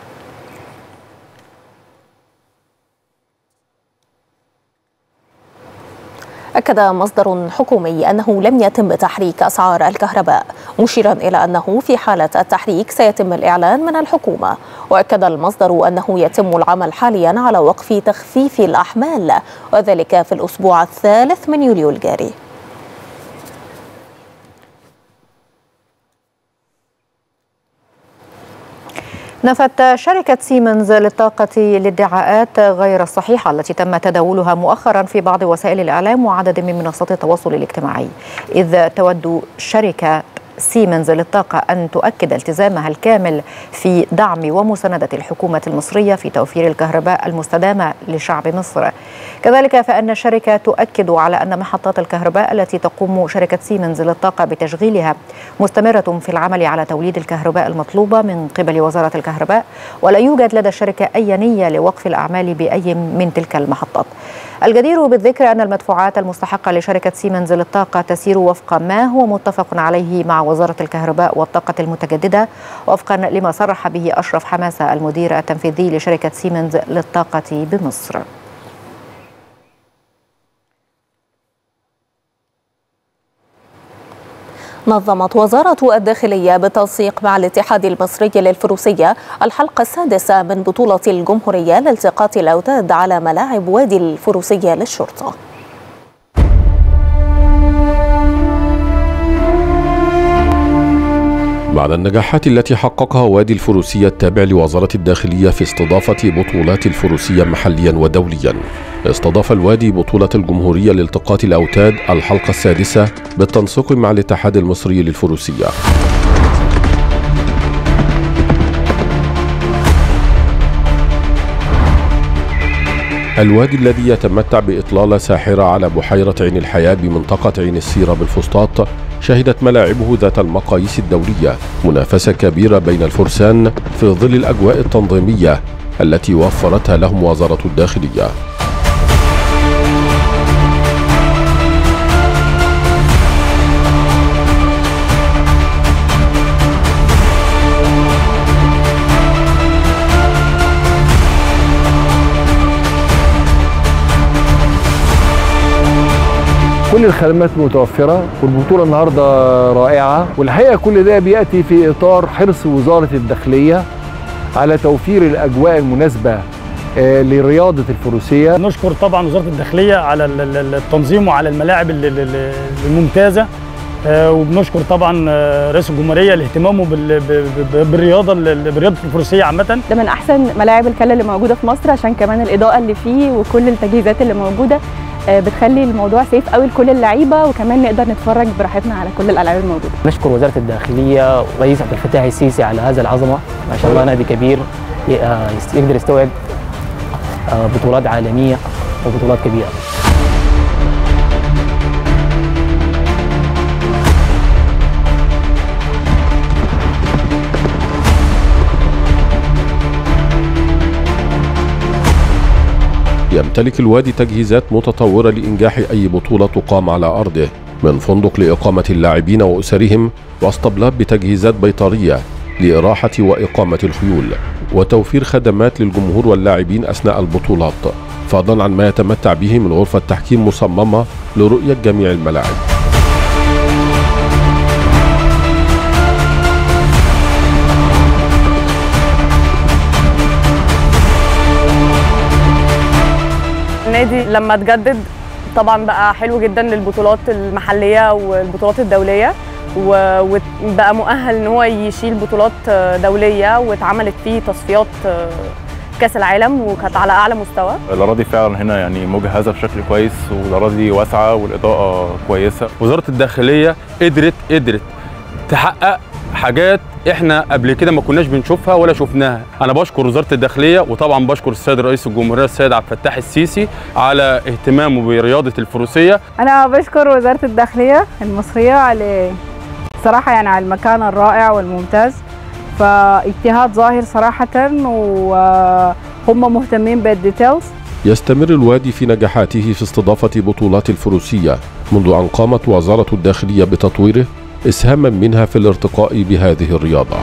أكد مصدر حكومي أنه لم يتم تحريك أسعار الكهرباء مشيرا إلى أنه في حالة التحريك سيتم الإعلان من الحكومة وأكد المصدر أنه يتم العمل حاليا على وقف تخفيف الأحمال وذلك في الأسبوع الثالث من يوليو الجاري نفت شركة سيمنز للطاقة الادعاءات غير الصحيحة التي تم تداولها مؤخرا في بعض وسائل الإعلام وعدد من منصات التواصل الاجتماعي إذ تود شركة سيمنز للطاقة أن تؤكد التزامها الكامل في دعم ومساندة الحكومة المصرية في توفير الكهرباء المستدامة لشعب مصر كذلك فإن الشركة تؤكد على أن محطات الكهرباء التي تقوم شركة سيمنز للطاقة بتشغيلها مستمرة في العمل على توليد الكهرباء المطلوبة من قبل وزارة الكهرباء ولا يوجد لدى الشركة أي نية لوقف الأعمال بأي من تلك المحطات الجدير بالذكر أن المدفوعات المستحقة لشركة سيمنز للطاقة تسير وفق ما هو متفق عليه مع وزارة الكهرباء والطاقة المتجددة وفقا لما صرح به أشرف حماسة المدير التنفيذي لشركة سيمنز للطاقة بمصر نظمت وزارة الداخلية بالتنسيق مع الاتحاد المصري للفروسية الحلقة السادسة من بطولة الجمهورية لالتقاط الأوتاد على ملاعب وادي الفروسية للشرطة بعد النجاحات التي حققها وادي الفروسية التابع لوزارة الداخلية في استضافة بطولات الفروسية محليا ودوليا استضاف الوادي بطولة الجمهورية لالتقاط الأوتاد الحلقة السادسة بالتنسيق مع الاتحاد المصري للفروسية الوادي الذي يتمتع بإطلالة ساحرة على بحيرة عين الحياة بمنطقة عين السيرة بالفسطاط شهدت ملاعبه ذات المقاييس الدولية منافسة كبيرة بين الفرسان في ظل الأجواء التنظيمية التي وفرتها لهم وزارة الداخلية كل الخدمات متوفرة والبطولة النهاردة رائعة والحقيقة كل ده بيأتي في إطار حرص وزارة الداخلية على توفير الأجواء المناسبة آه، لرياضة الفروسية نشكر طبعا وزاره الداخليه على ال- ال- التنظيم وعلى الملاعب ال- ال- ال- الممتازه آه، وبنشكر طبعا آه، رئيس الجمهوريه لاهتمامه بال- ب- ب- بالرياضه ال- برياضه الفروسيه عامه ده من احسن ملاعب الكله اللي موجوده في مصر عشان كمان الاضاءه اللي فيه وكل التجهيزات اللي موجوده آه، بتخلي الموضوع سيف قوي لكل اللعيبه وكمان نقدر نتفرج براحتنا على كل الالعاب الموجوده نشكر وزارة الداخلية ورئيس عبد الفتاح السيسي على هذا العظمة ما شاء الله نادي كبير ي- آه، يست- يقدر يستوعب آه، بطولات عالمية وبطولات كبيرة يمتلك الوادي تجهيزات متطورة لإنجاح أي بطولة تقام على أرضه من فندق لإقامة اللاعبين وأسرهم واسطبلات بتجهيزات بيطرية لإراحة وإقامة الخيول وتوفير خدمات للجمهور واللاعبين أثناء البطولات فضلا عن ما يتمتع به من غرفة تحكيم مصممة لرؤية جميع الملاعب النادي لما اتجدد طبعا بقى حلو جدا للبطولات المحليه والبطولات الدوليه و- وبقى مؤهل ان هو يشيل بطولات دوليه واتعملت فيه تصفيات كاس العالم وكانت على اعلى مستوى الاراضي فعلا هنا يعني مجهزه بشكل كويس والاراضي واسعه والاضاءه كويسه وزاره الداخليه قدرت قدرت تحقق حاجات احنا قبل كده ما كناش بنشوفها ولا شفناها انا بشكر وزاره الداخليه وطبعا بشكر السيد رئيس الجمهوريه السيد عبد الفتاح السيسي على اهتمامه برياضه الفروسيه أنا بشكر وزارة الداخلية المصرية على صراحة يعني على المكان الرائع والممتاز فاجتهاد ظاهر صراحة وهم مهتمين بالديتيلز يستمر الوادي في نجاحاته في استضافة بطولات الفروسية منذ أن قامت وزارة الداخلية بتطويره إسهاما منها في الارتقاء بهذه الرياضة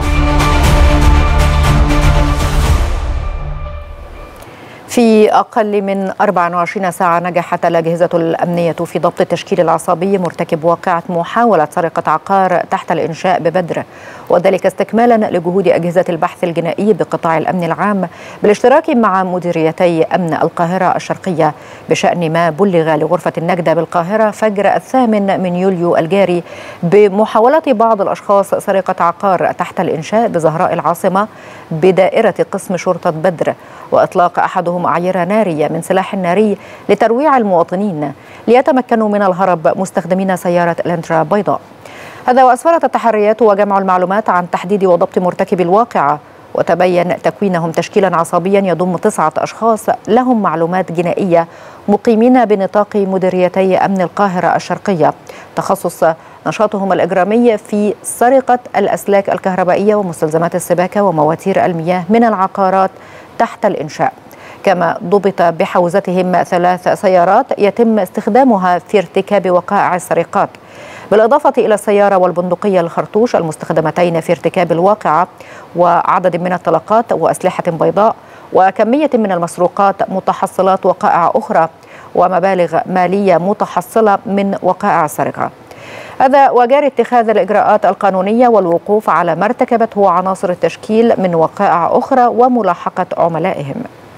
في أقل من 24 ساعة نجحت الأجهزة الأمنية في ضبط التشكيل العصابي مرتكب واقعة محاولة سرقة عقار تحت الإنشاء ببدر وذلك استكمالا لجهود أجهزة البحث الجنائي بقطاع الأمن العام بالاشتراك مع مديريتي أمن القاهرة الشرقية بشأن ما بلغ لغرفة النجدة بالقاهرة فجر الثامن من يوليو الجاري بمحاولة بعض الأشخاص سرقة عقار تحت الإنشاء بزهراء العاصمة بدائرة قسم شرطة بدر وإطلاق أحدهم أعيرة نارية من سلاح ناري لترويع المواطنين ليتمكنوا من الهرب مستخدمين سيارة الانترا بيضاء هذا وأسفرت التحريات وجمع المعلومات عن تحديد وضبط مرتكب الواقعة وتبين تكوينهم تشكيلا عصابيا يضم تسعة أشخاص لهم معلومات جنائية مقيمين بنطاق مديريتي أمن القاهرة الشرقية تخصص نشاطهم الإجرامي في سرقة الأسلاك الكهربائية ومستلزمات السباكة ومواتير المياه من العقارات تحت الإنشاء كما ضبط بحوزتهم ثلاث سيارات يتم استخدامها في ارتكاب وقائع السرقات بالإضافة إلى السيارة والبندقية الخرطوش المستخدمتين في ارتكاب الواقعة وعدد من الطلقات وأسلحة بيضاء وكمية من المسروقات متحصلات وقائع أخرى ومبالغ مالية متحصلة من وقائع السرقة هذا وجاري اتخاذ الإجراءات القانونية والوقوف على ما ارتكبته عناصر التشكيل من وقائع أخرى وملاحقة عملائهم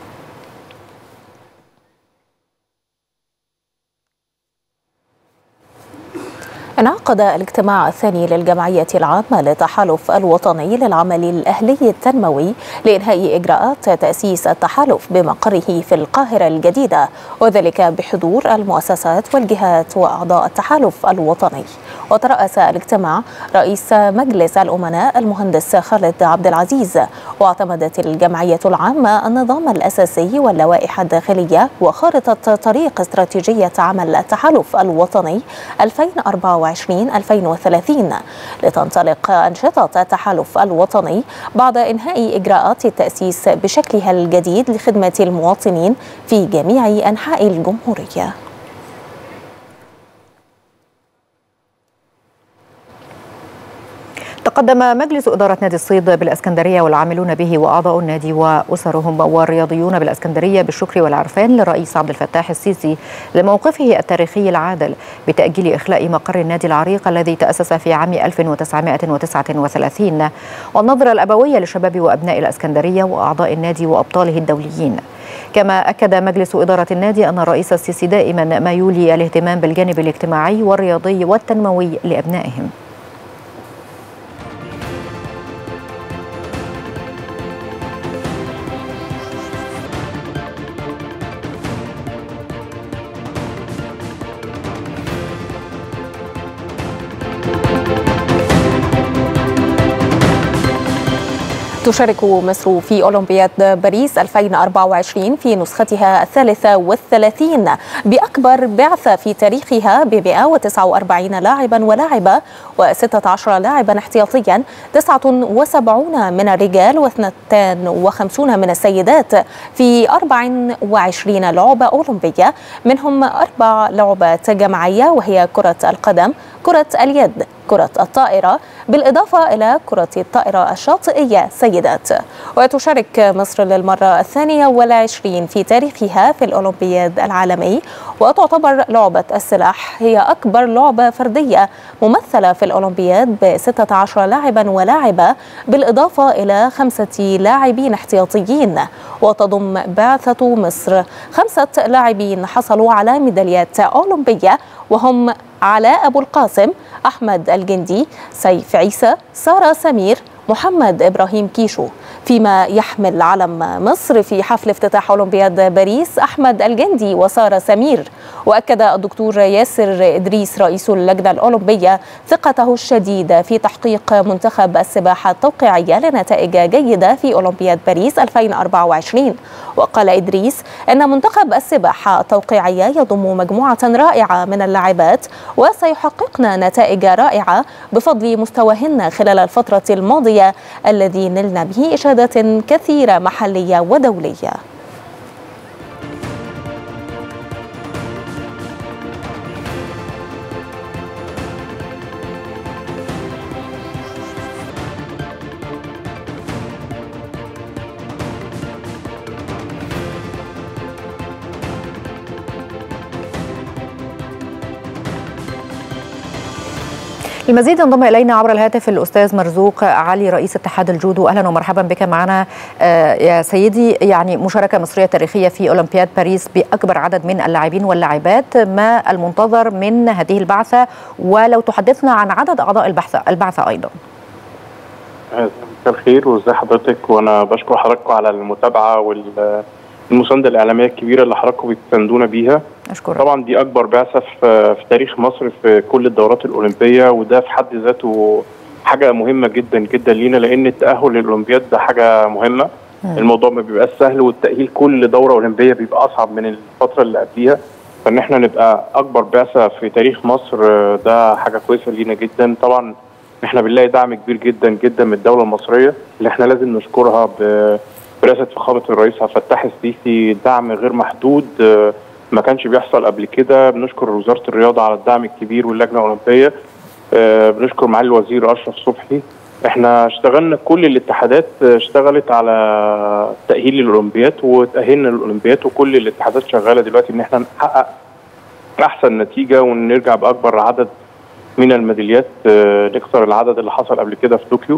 انعقد الاجتماع الثاني للجمعية العامة للتحالف الوطني للعمل الأهلي التنموي لإنهاء إجراءات تأسيس التحالف بمقره في القاهرة الجديدة وذلك بحضور المؤسسات والجهات وأعضاء التحالف الوطني وترأس الاجتماع رئيس مجلس الأمناء المهندس خالد عبد العزيز واعتمدت الجمعية العامة النظام الأساسي واللوائح الداخلية وخارطة طريق استراتيجية عمل التحالف الوطني 2024-2030 لتنطلق أنشطة التحالف الوطني بعد إنهاء إجراءات التأسيس بشكلها الجديد لخدمة المواطنين في جميع أنحاء الجمهورية تقدم مجلس إدارة نادي الصيد بالإسكندرية والعاملون به وأعضاء النادي وأسرهم والرياضيون بالإسكندرية بالشكر والعرفان للرئيس عبد الفتاح السيسي لموقفه التاريخي العادل بتأجيل إخلاء مقر النادي العريق الذي تأسس في عام 1939 والنظرة الأبوية لشباب وأبناء الإسكندرية وأعضاء النادي وأبطاله الدوليين كما أكد مجلس إدارة النادي أن الرئيس السيسي دائما ما يولي الاهتمام بالجانب الاجتماعي والرياضي والتنموي لأبنائهم تشارك مصر في أولمبياد باريس 2024 في نسختها الثالثة والثلاثين بأكبر بعثة في تاريخها ب 149 لاعبا ولاعبة و16 لاعبا احتياطيا 79 من الرجال و52 من السيدات في 24 لعبة أولمبية منهم أربع لعبات جماعية وهي كرة القدم كرة اليد كرة الطائرة بالإضافة إلى كرة الطائرة الشاطئية سيدات وتشارك مصر للمرة الثانية والعشرين في تاريخها في الأولمبياد العالمي وتعتبر لعبة السلاح هي أكبر لعبة فردية ممثلة في الأولمبياد ب 16 لاعبا ولاعبة بالإضافة إلى خمسة لاعبين احتياطيين وتضم بعثة مصر خمسة لاعبين حصلوا على ميداليات أولمبية وهم علاء أبو القاسم أحمد الجندي سيف عيسى سارة سمير محمد إبراهيم كيشو فيما يحمل علم مصر في حفل افتتاح أولمبياد باريس أحمد الجندي وسارة سمير وأكد الدكتور ياسر إدريس رئيس اللجنة الأولمبية ثقته الشديدة في تحقيق منتخب السباحة التوقيعية لنتائج جيدة في أولمبياد باريس 2024 وقال إدريس أن منتخب السباحة التوقيعية يضم مجموعة رائعة من اللاعبات وسيحققن نتائج رائعة بفضل مستواهن خلال الفترة الماضية الذي نلنا به إشادات كثيرة محلية ودولية المزيد ينضم الينا عبر الهاتف الاستاذ مرزوق علي رئيس اتحاد الجودو اهلا ومرحبا بك معنا يا سيدي يعني مشاركه مصريه تاريخيه في اولمبياد باريس باكبر عدد من اللاعبين واللاعبات ما المنتظر من هذه البعثه ولو تحدثنا عن عدد اعضاء البعثه البعثه ايضا مساء الخير وازي حضرتك وانا بشكر حضراتكم على المتابعه وال المسانده الاعلاميه الكبيره اللي حضراتكم بتساندونا بيها أشكرك. طبعا دي اكبر بعثه في في تاريخ مصر في كل الدورات الاولمبيه وده في حد ذاته حاجه مهمه جدا جدا لينا لان التاهل للاولمبياد ده حاجه مهمه مم. الموضوع ما بيبقاش سهل والتاهيل كل دوره اولمبيه بيبقى اصعب من الفتره اللي قبليها فان احنا نبقى اكبر بعثه في تاريخ مصر آه، ده حاجه كويسه لينا جدا طبعا احنا بنلاقي دعم كبير جدا جدا من الدوله المصريه اللي احنا لازم نشكرها ب برئاسه فخامه الرئيس عبد الفتاح السيسي دعم غير محدود آه، ما كانش بيحصل قبل كده بنشكر وزاره الرياضه على الدعم الكبير واللجنه الاولمبيه آه، بنشكر معالي الوزير اشرف صبحي احنا اشتغلنا كل الاتحادات آه، اشتغلت على تاهيل الاولمبياد وتاهلنا للاولمبياد وكل الاتحادات شغاله دلوقتي ان احنا نحقق احسن نتيجه ونرجع باكبر عدد من الميداليات آه، نكسر العدد اللي حصل قبل كده في طوكيو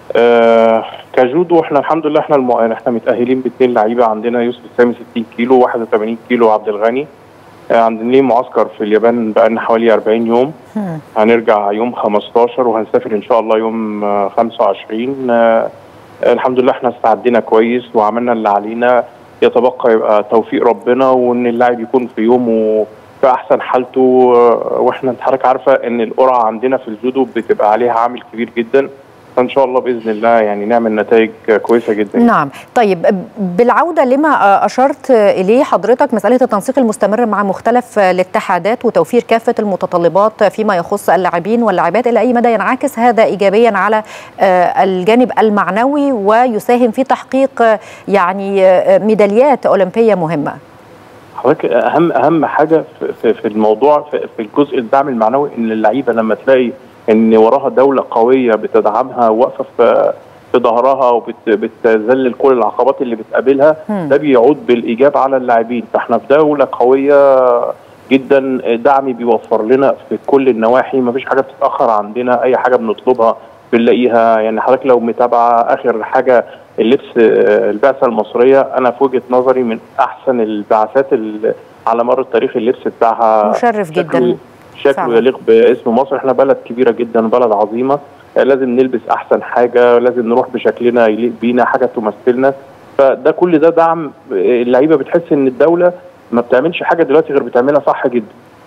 آه كجودو احنا الحمد لله احنا الم... احنا متاهلين باثنين لعيبه عندنا يوسف السامي 60 كيلو 81 كيلو عبد الغني آه عندنا معسكر في اليابان بقالنا حوالي 40 يوم هنرجع يوم 15 وهنسافر ان شاء الله يوم آه، 25 آه الحمد لله احنا استعدينا كويس وعملنا اللي علينا يتبقى يبقى توفيق ربنا وان اللاعب يكون في يومه في احسن حالته آه، واحنا انت حضرتك عارفه ان القرعه عندنا في الجودو بتبقى عليها عامل كبير جدا فان شاء الله باذن الله يعني نعمل نتائج كويسه جدا نعم طيب بالعودة لما أشرت إليه حضرتك مسألة التنسيق المستمر مع مختلف الاتحادات وتوفير كافة المتطلبات فيما يخص اللاعبين واللاعبات إلى أي مدى ينعكس هذا إيجابيا على آه، الجانب المعنوي ويساهم في تحقيق آه، يعني آه، ميداليات أولمبية مهمة حضرتك اهم اهم حاجه في- في في الموضوع في في الجزء الدعم المعنوي ان اللعيبه لما تلاقي ان وراها دوله قويه بتدعمها واقفه في في ظهرها وبتذلل كل العقبات اللي بتقابلها مم. ده بيعود بالايجاب على اللاعبين فاحنا في دوله قويه جدا دعم بيوفر لنا في كل النواحي مفيش حاجه بتتاخر عندنا اي حاجه بنطلبها بنلاقيها يعني حضرتك لو متابعه اخر حاجه اللبس آه، البعثه المصريه انا في وجهه نظري من احسن البعثات ال- على مر التاريخ اللبس بتاعها مشرف شكله- جدا شكله فعلا. يليق باسم مصر احنا بلد كبيره جدا بلد عظيمه آه، لازم نلبس احسن حاجه لازم نروح بشكلنا يليق بينا حاجه تمثلنا فده كل ده دعم آه، اللعيبه بتحس ان الدوله ما بتعملش حاجه دلوقتي غير بتعملها صح جدا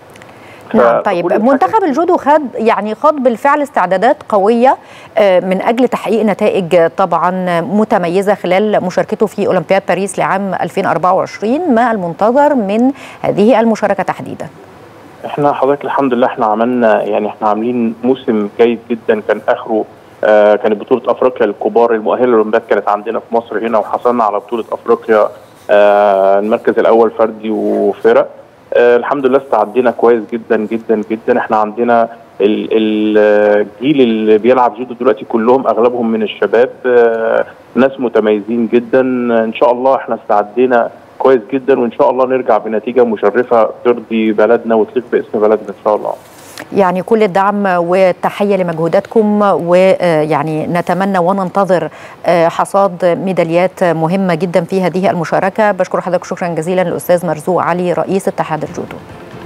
نعم طيب منتخب الجودو خد يعني خاض بالفعل استعدادات قويه آه، من اجل تحقيق نتائج طبعا متميزه خلال مشاركته في اولمبياد باريس لعام 2024 ما المنتظر من هذه المشاركه تحديدا احنا حضرتك الحمد لله احنا عملنا يعني احنا عاملين موسم جيد جدا كان اخره آه كانت بطولة افريقيا الكبار المؤهلة للاولمبياد كانت عندنا في مصر هنا وحصلنا على بطولة افريقيا آه المركز الاول فردي وفرق آه الحمد لله استعدينا كويس جدا جدا جدا احنا عندنا ال- ال- الجيل اللي بيلعب جودو دلوقتي كلهم اغلبهم من الشباب آه ناس متميزين جدا ان شاء الله احنا استعدينا كويس جدا وان شاء الله نرجع بنتيجه مشرفه ترضي بلدنا وتليق باسم بلدنا ان شاء الله يعني كل الدعم والتحيه لمجهوداتكم ويعني نتمنى وننتظر آه، حصاد ميداليات مهمه جدا في هذه المشاركه بشكر حضرتك شكرا جزيلا الاستاذ مرزوق علي رئيس اتحاد الجودو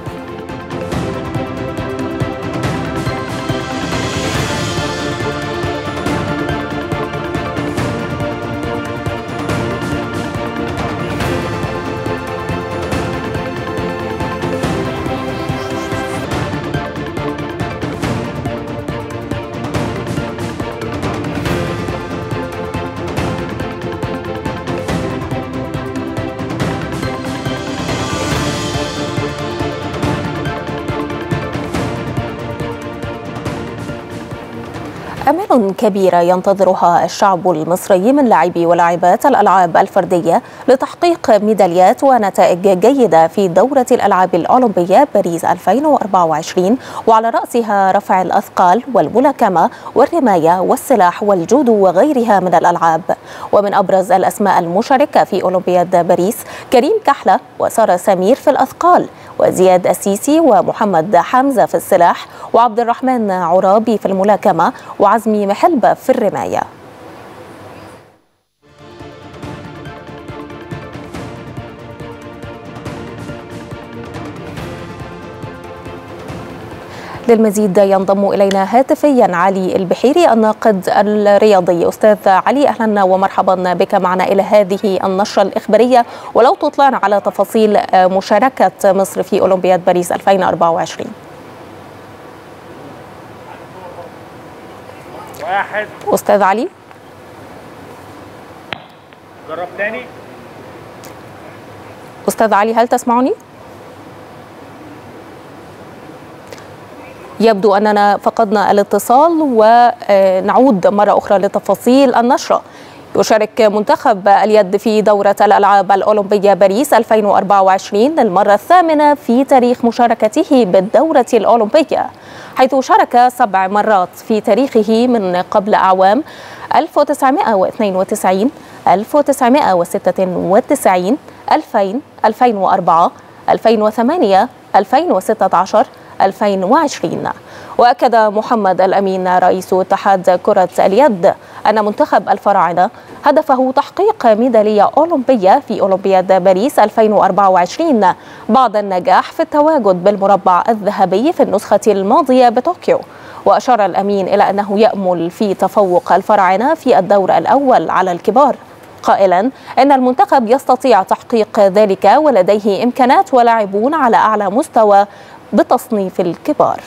أمال كبيرة ينتظرها الشعب المصري من لاعبي ولاعبات الألعاب الفردية لتحقيق ميداليات ونتائج جيدة في دورة الألعاب الأولمبية باريس 2024 وعلى رأسها رفع الأثقال والملاكمة والرماية والسلاح والجودو وغيرها من الألعاب ومن أبرز الأسماء المشاركة في أولمبياد باريس كريم كحلة وسارة سمير في الأثقال وزياد السيسي ومحمد حمزة في السلاح وعبد الرحمن عرابي في الملاكمة وعزمي محلبة في الرماية للمزيد ينضم إلينا هاتفيا علي البحيري الناقد الرياضي أستاذ علي أهلا ومرحبا بك معنا إلى هذه النشرة الإخبارية ولو تطلعنا على تفاصيل مشاركة مصر في أولمبياد باريس 2024 واحد أستاذ علي جرب تاني أستاذ علي هل تسمعني؟ يبدو أننا فقدنا الاتصال ونعود مرة أخرى لتفاصيل النشرة يشارك منتخب اليد في دورة الألعاب الأولمبية باريس 2024 للمرة الثامنة في تاريخ مشاركته بالدورة الأولمبية حيث شارك سبع مرات في تاريخه من قبل أعوام 1992 1996 2000 2004 2008 2016 2020 وأكد محمد الأمين رئيس اتحاد كرة اليد أن منتخب الفراعنة هدفه تحقيق ميدالية أولمبية في أولمبياد باريس 2024 بعد النجاح في التواجد بالمربع الذهبي في النسخة الماضية بطوكيو وأشار الأمين إلى أنه يأمل في تفوق الفراعنة في الدور الأول على الكبار قائلا ان المنتخب يستطيع تحقيق ذلك ولديه امكانات ولاعبون على اعلى مستوى بتصنيف الكبار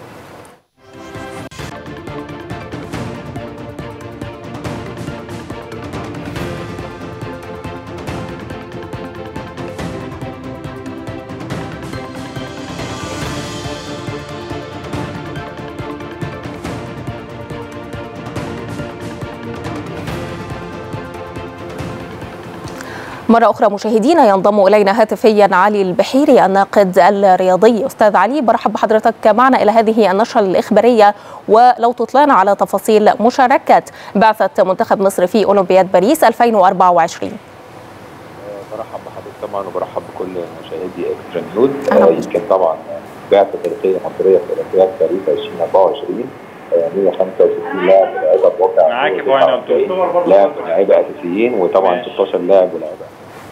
مرة أخرى مشاهدينا ينضم إلينا هاتفيا علي البحيري الناقد الرياضي أستاذ علي برحب بحضرتك معنا إلى هذه النشرة الإخبارية ولو تطلعنا على تفاصيل مشاركة بعثة منتخب مصر في أولمبياد باريس 2024 برحب بحضرتك طبعا وبرحب بكل مشاهدي اكسترا نيوز آه يمكن طبعا بعثه تاريخيه مصريه في اولمبياد باريس 2024 آه 165 لاعب ولاعيبه بواقع معاك يا فاينل لاعب ولاعيبه اساسيين وطبعا 16 لاعب ولاعيبه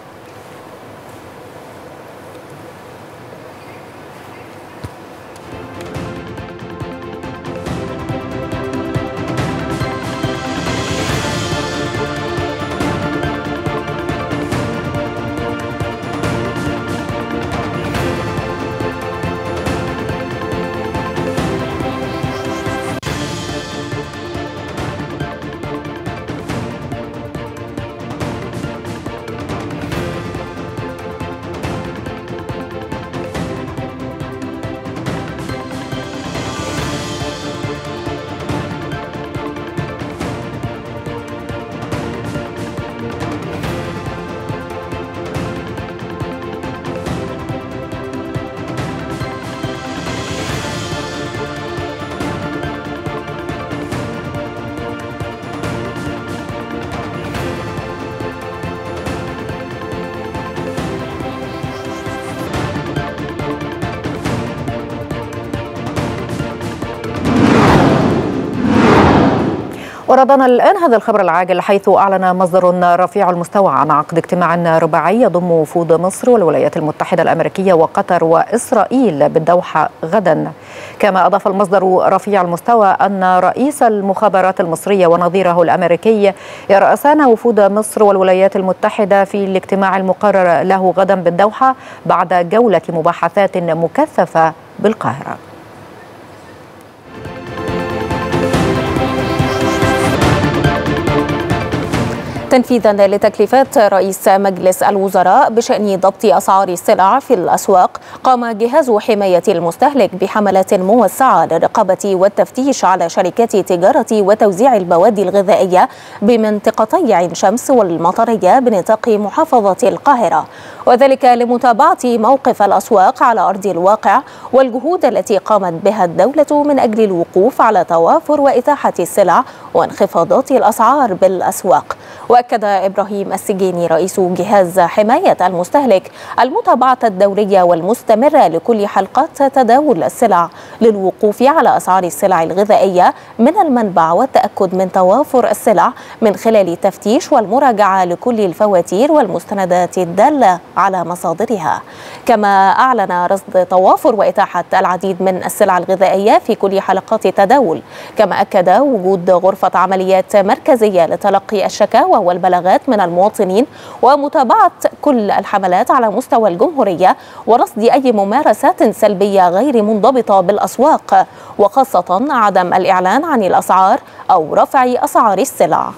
وردنا الآن هذا الخبر العاجل حيث أعلن مصدر رفيع المستوى عن عقد اجتماع رباعي يضم وفود مصر والولايات المتحدة الأمريكية وقطر وإسرائيل بالدوحة غدا كما أضاف المصدر رفيع المستوى أن رئيس المخابرات المصرية ونظيره الأمريكي يرأسان وفود مصر والولايات المتحدة في الاجتماع المقرر له غدا بالدوحة بعد جولة مباحثات مكثفة بالقاهرة تنفيذا لتكليفات رئيس مجلس الوزراء بشأن ضبط أسعار السلع في الأسواق قام جهاز حماية المستهلك بحملة موسعة للرقابة والتفتيش على شركات تجارة وتوزيع المواد الغذائية بمنطقتي عين شمس والمطرية بنطاق محافظة القاهرة وذلك لمتابعة موقف الأسواق على أرض الواقع والجهود التي قامت بها الدولة من أجل الوقوف على توافر وإتاحة السلع وانخفاضات الأسعار بالأسواق واكد ابراهيم السجيني رئيس جهاز حمايه المستهلك المتابعه الدوريه والمستمره لكل حلقات تداول السلع للوقوف على اسعار السلع الغذائيه من المنبع والتاكد من توافر السلع من خلال التفتيش والمراجعه لكل الفواتير والمستندات الداله على مصادرها كما اعلن رصد توافر واتاحه العديد من السلع الغذائيه في كل حلقات التداول كما اكد وجود غرفه عمليات مركزيه لتلقي الشكاوى والبلاغات من المواطنين ومتابعة كل الحملات على مستوى الجمهورية ورصد أي ممارسات سلبية غير منضبطة بالأسواق وخاصة عدم الإعلان عن الأسعار أو رفع أسعار السلع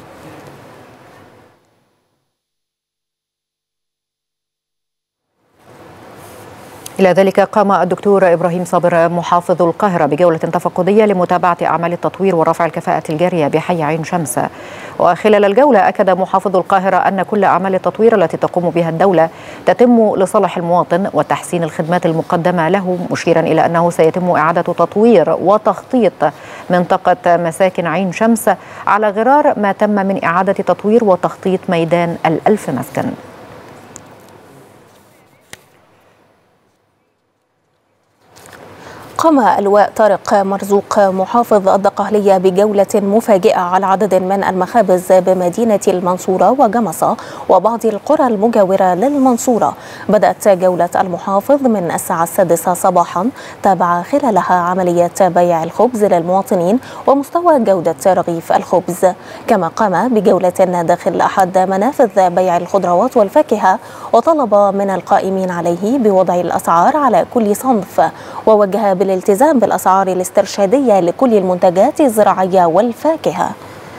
إلى ذلك قام الدكتور إبراهيم صابر محافظ القاهرة بجولة تفقدية لمتابعة أعمال التطوير ورفع الكفاءة الجارية بحي عين شمس وخلال الجولة أكد محافظ القاهرة أن كل أعمال التطوير التي تقوم بها الدولة تتم لصالح المواطن وتحسين الخدمات المقدمة له مشيرا إلى أنه سيتم إعادة تطوير وتخطيط منطقة مساكن عين شمس على غرار ما تم من إعادة تطوير وتخطيط ميدان الألف مسكن قام اللواء طارق مرزوق محافظ الدقهلية بجولة مفاجئة على عدد من المخابز بمدينة المنصورة وجمصة وبعض القرى المجاورة للمنصورة بدأت جولة المحافظ من الساعة السادسة صباحا تابع خلالها عملية بيع الخبز للمواطنين ومستوى جودة رغيف الخبز كما قام بجولة داخل أحد منافذ بيع الخضروات والفاكهة وطلب من القائمين عليه بوضع الأسعار على كل صنف ووجه بالالتزام بالأسعار الاسترشادية لكل المنتجات الزراعية والفاكهة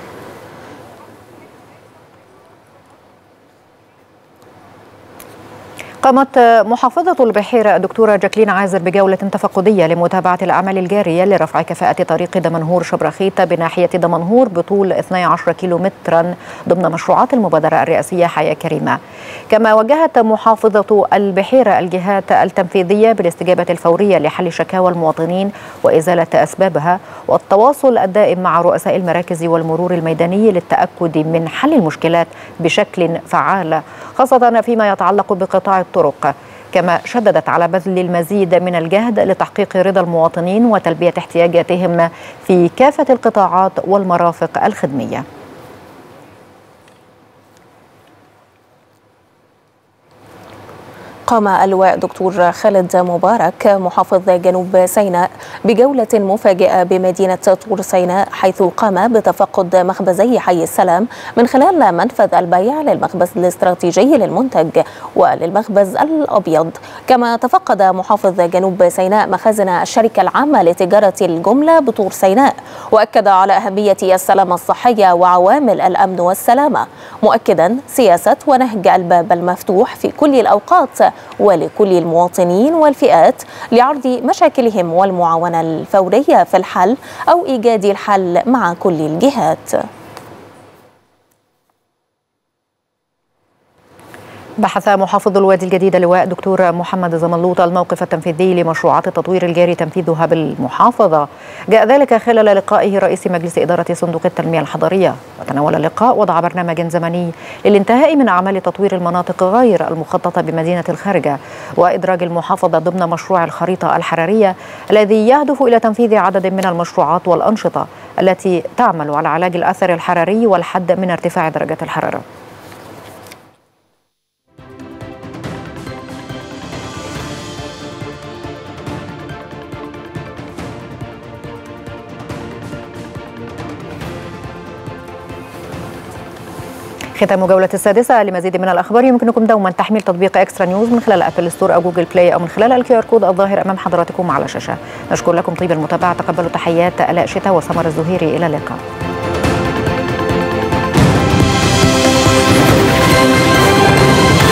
قامت محافظة البحيرة الدكتورة جاكلين عازر بجولة تفقدية لمتابعة الأعمال الجارية لرفع كفاءة طريق دمنهور شبرخيت بناحية دمنهور بطول 12 كيلومترا ضمن مشروعات المبادرة الرئاسية حياة كريمة كما وجهت محافظة البحيرة الجهات التنفيذية بالاستجابة الفورية لحل شكاوى المواطنين وإزالة أسبابها والتواصل الدائم مع رؤساء المراكز والمرور الميداني للتأكد من حل المشكلات بشكل فعال خاصة فيما يتعلق بقطاع الطرق كما شددت على بذل المزيد من الجهد لتحقيق رضا المواطنين وتلبية احتياجاتهم في كافة القطاعات والمرافق الخدميه قام اللواء دكتور خالد مبارك محافظ جنوب سيناء بجولة مفاجئة بمدينة طور سيناء حيث قام بتفقد مخبزي حي السلام من خلال منفذ البيع للمخبز الاستراتيجي للمنتج وللمخبز الأبيض كما تفقد محافظ جنوب سيناء مخازن الشركة العامة لتجارة الجملة بطور سيناء وأكد على أهمية السلامة الصحية وعوامل الأمن والسلامة مؤكدا سياسة ونهج الباب المفتوح في كل الأوقات ولكل المواطنين والفئات لعرض مشاكلهم والمعاونة الفورية في الحل أو إيجاد الحل مع كل الجهات بحث محافظ الوادي الجديد اللواء دكتور محمد زملوط الموقف التنفيذي لمشروعات التطوير الجاري تنفيذها بالمحافظة جاء ذلك خلال لقائه رئيس مجلس إدارة صندوق التنمية الحضرية وتناول اللقاء وضع برنامج زمني للانتهاء من أعمال تطوير المناطق غير المخططة بمدينة الخارجة وإدراج المحافظة ضمن مشروع الخريطة الحرارية الذي يهدف إلى تنفيذ عدد من المشروعات والأنشطة التي تعمل على علاج الأثر الحراري والحد من ارتفاع درجات الحرارة ختام جولة السادسة لمزيد من الأخبار يمكنكم دوما تحميل تطبيق إكسترا نيوز من خلال أبل ستور أو جوجل بلاي أو من خلال الكيو آر كود الظاهر أمام حضراتكم على الشاشة نشكر لكم طيب المتابعة تقبلوا تحيات ألاء شتاء وسمر الزهيري إلى اللقاء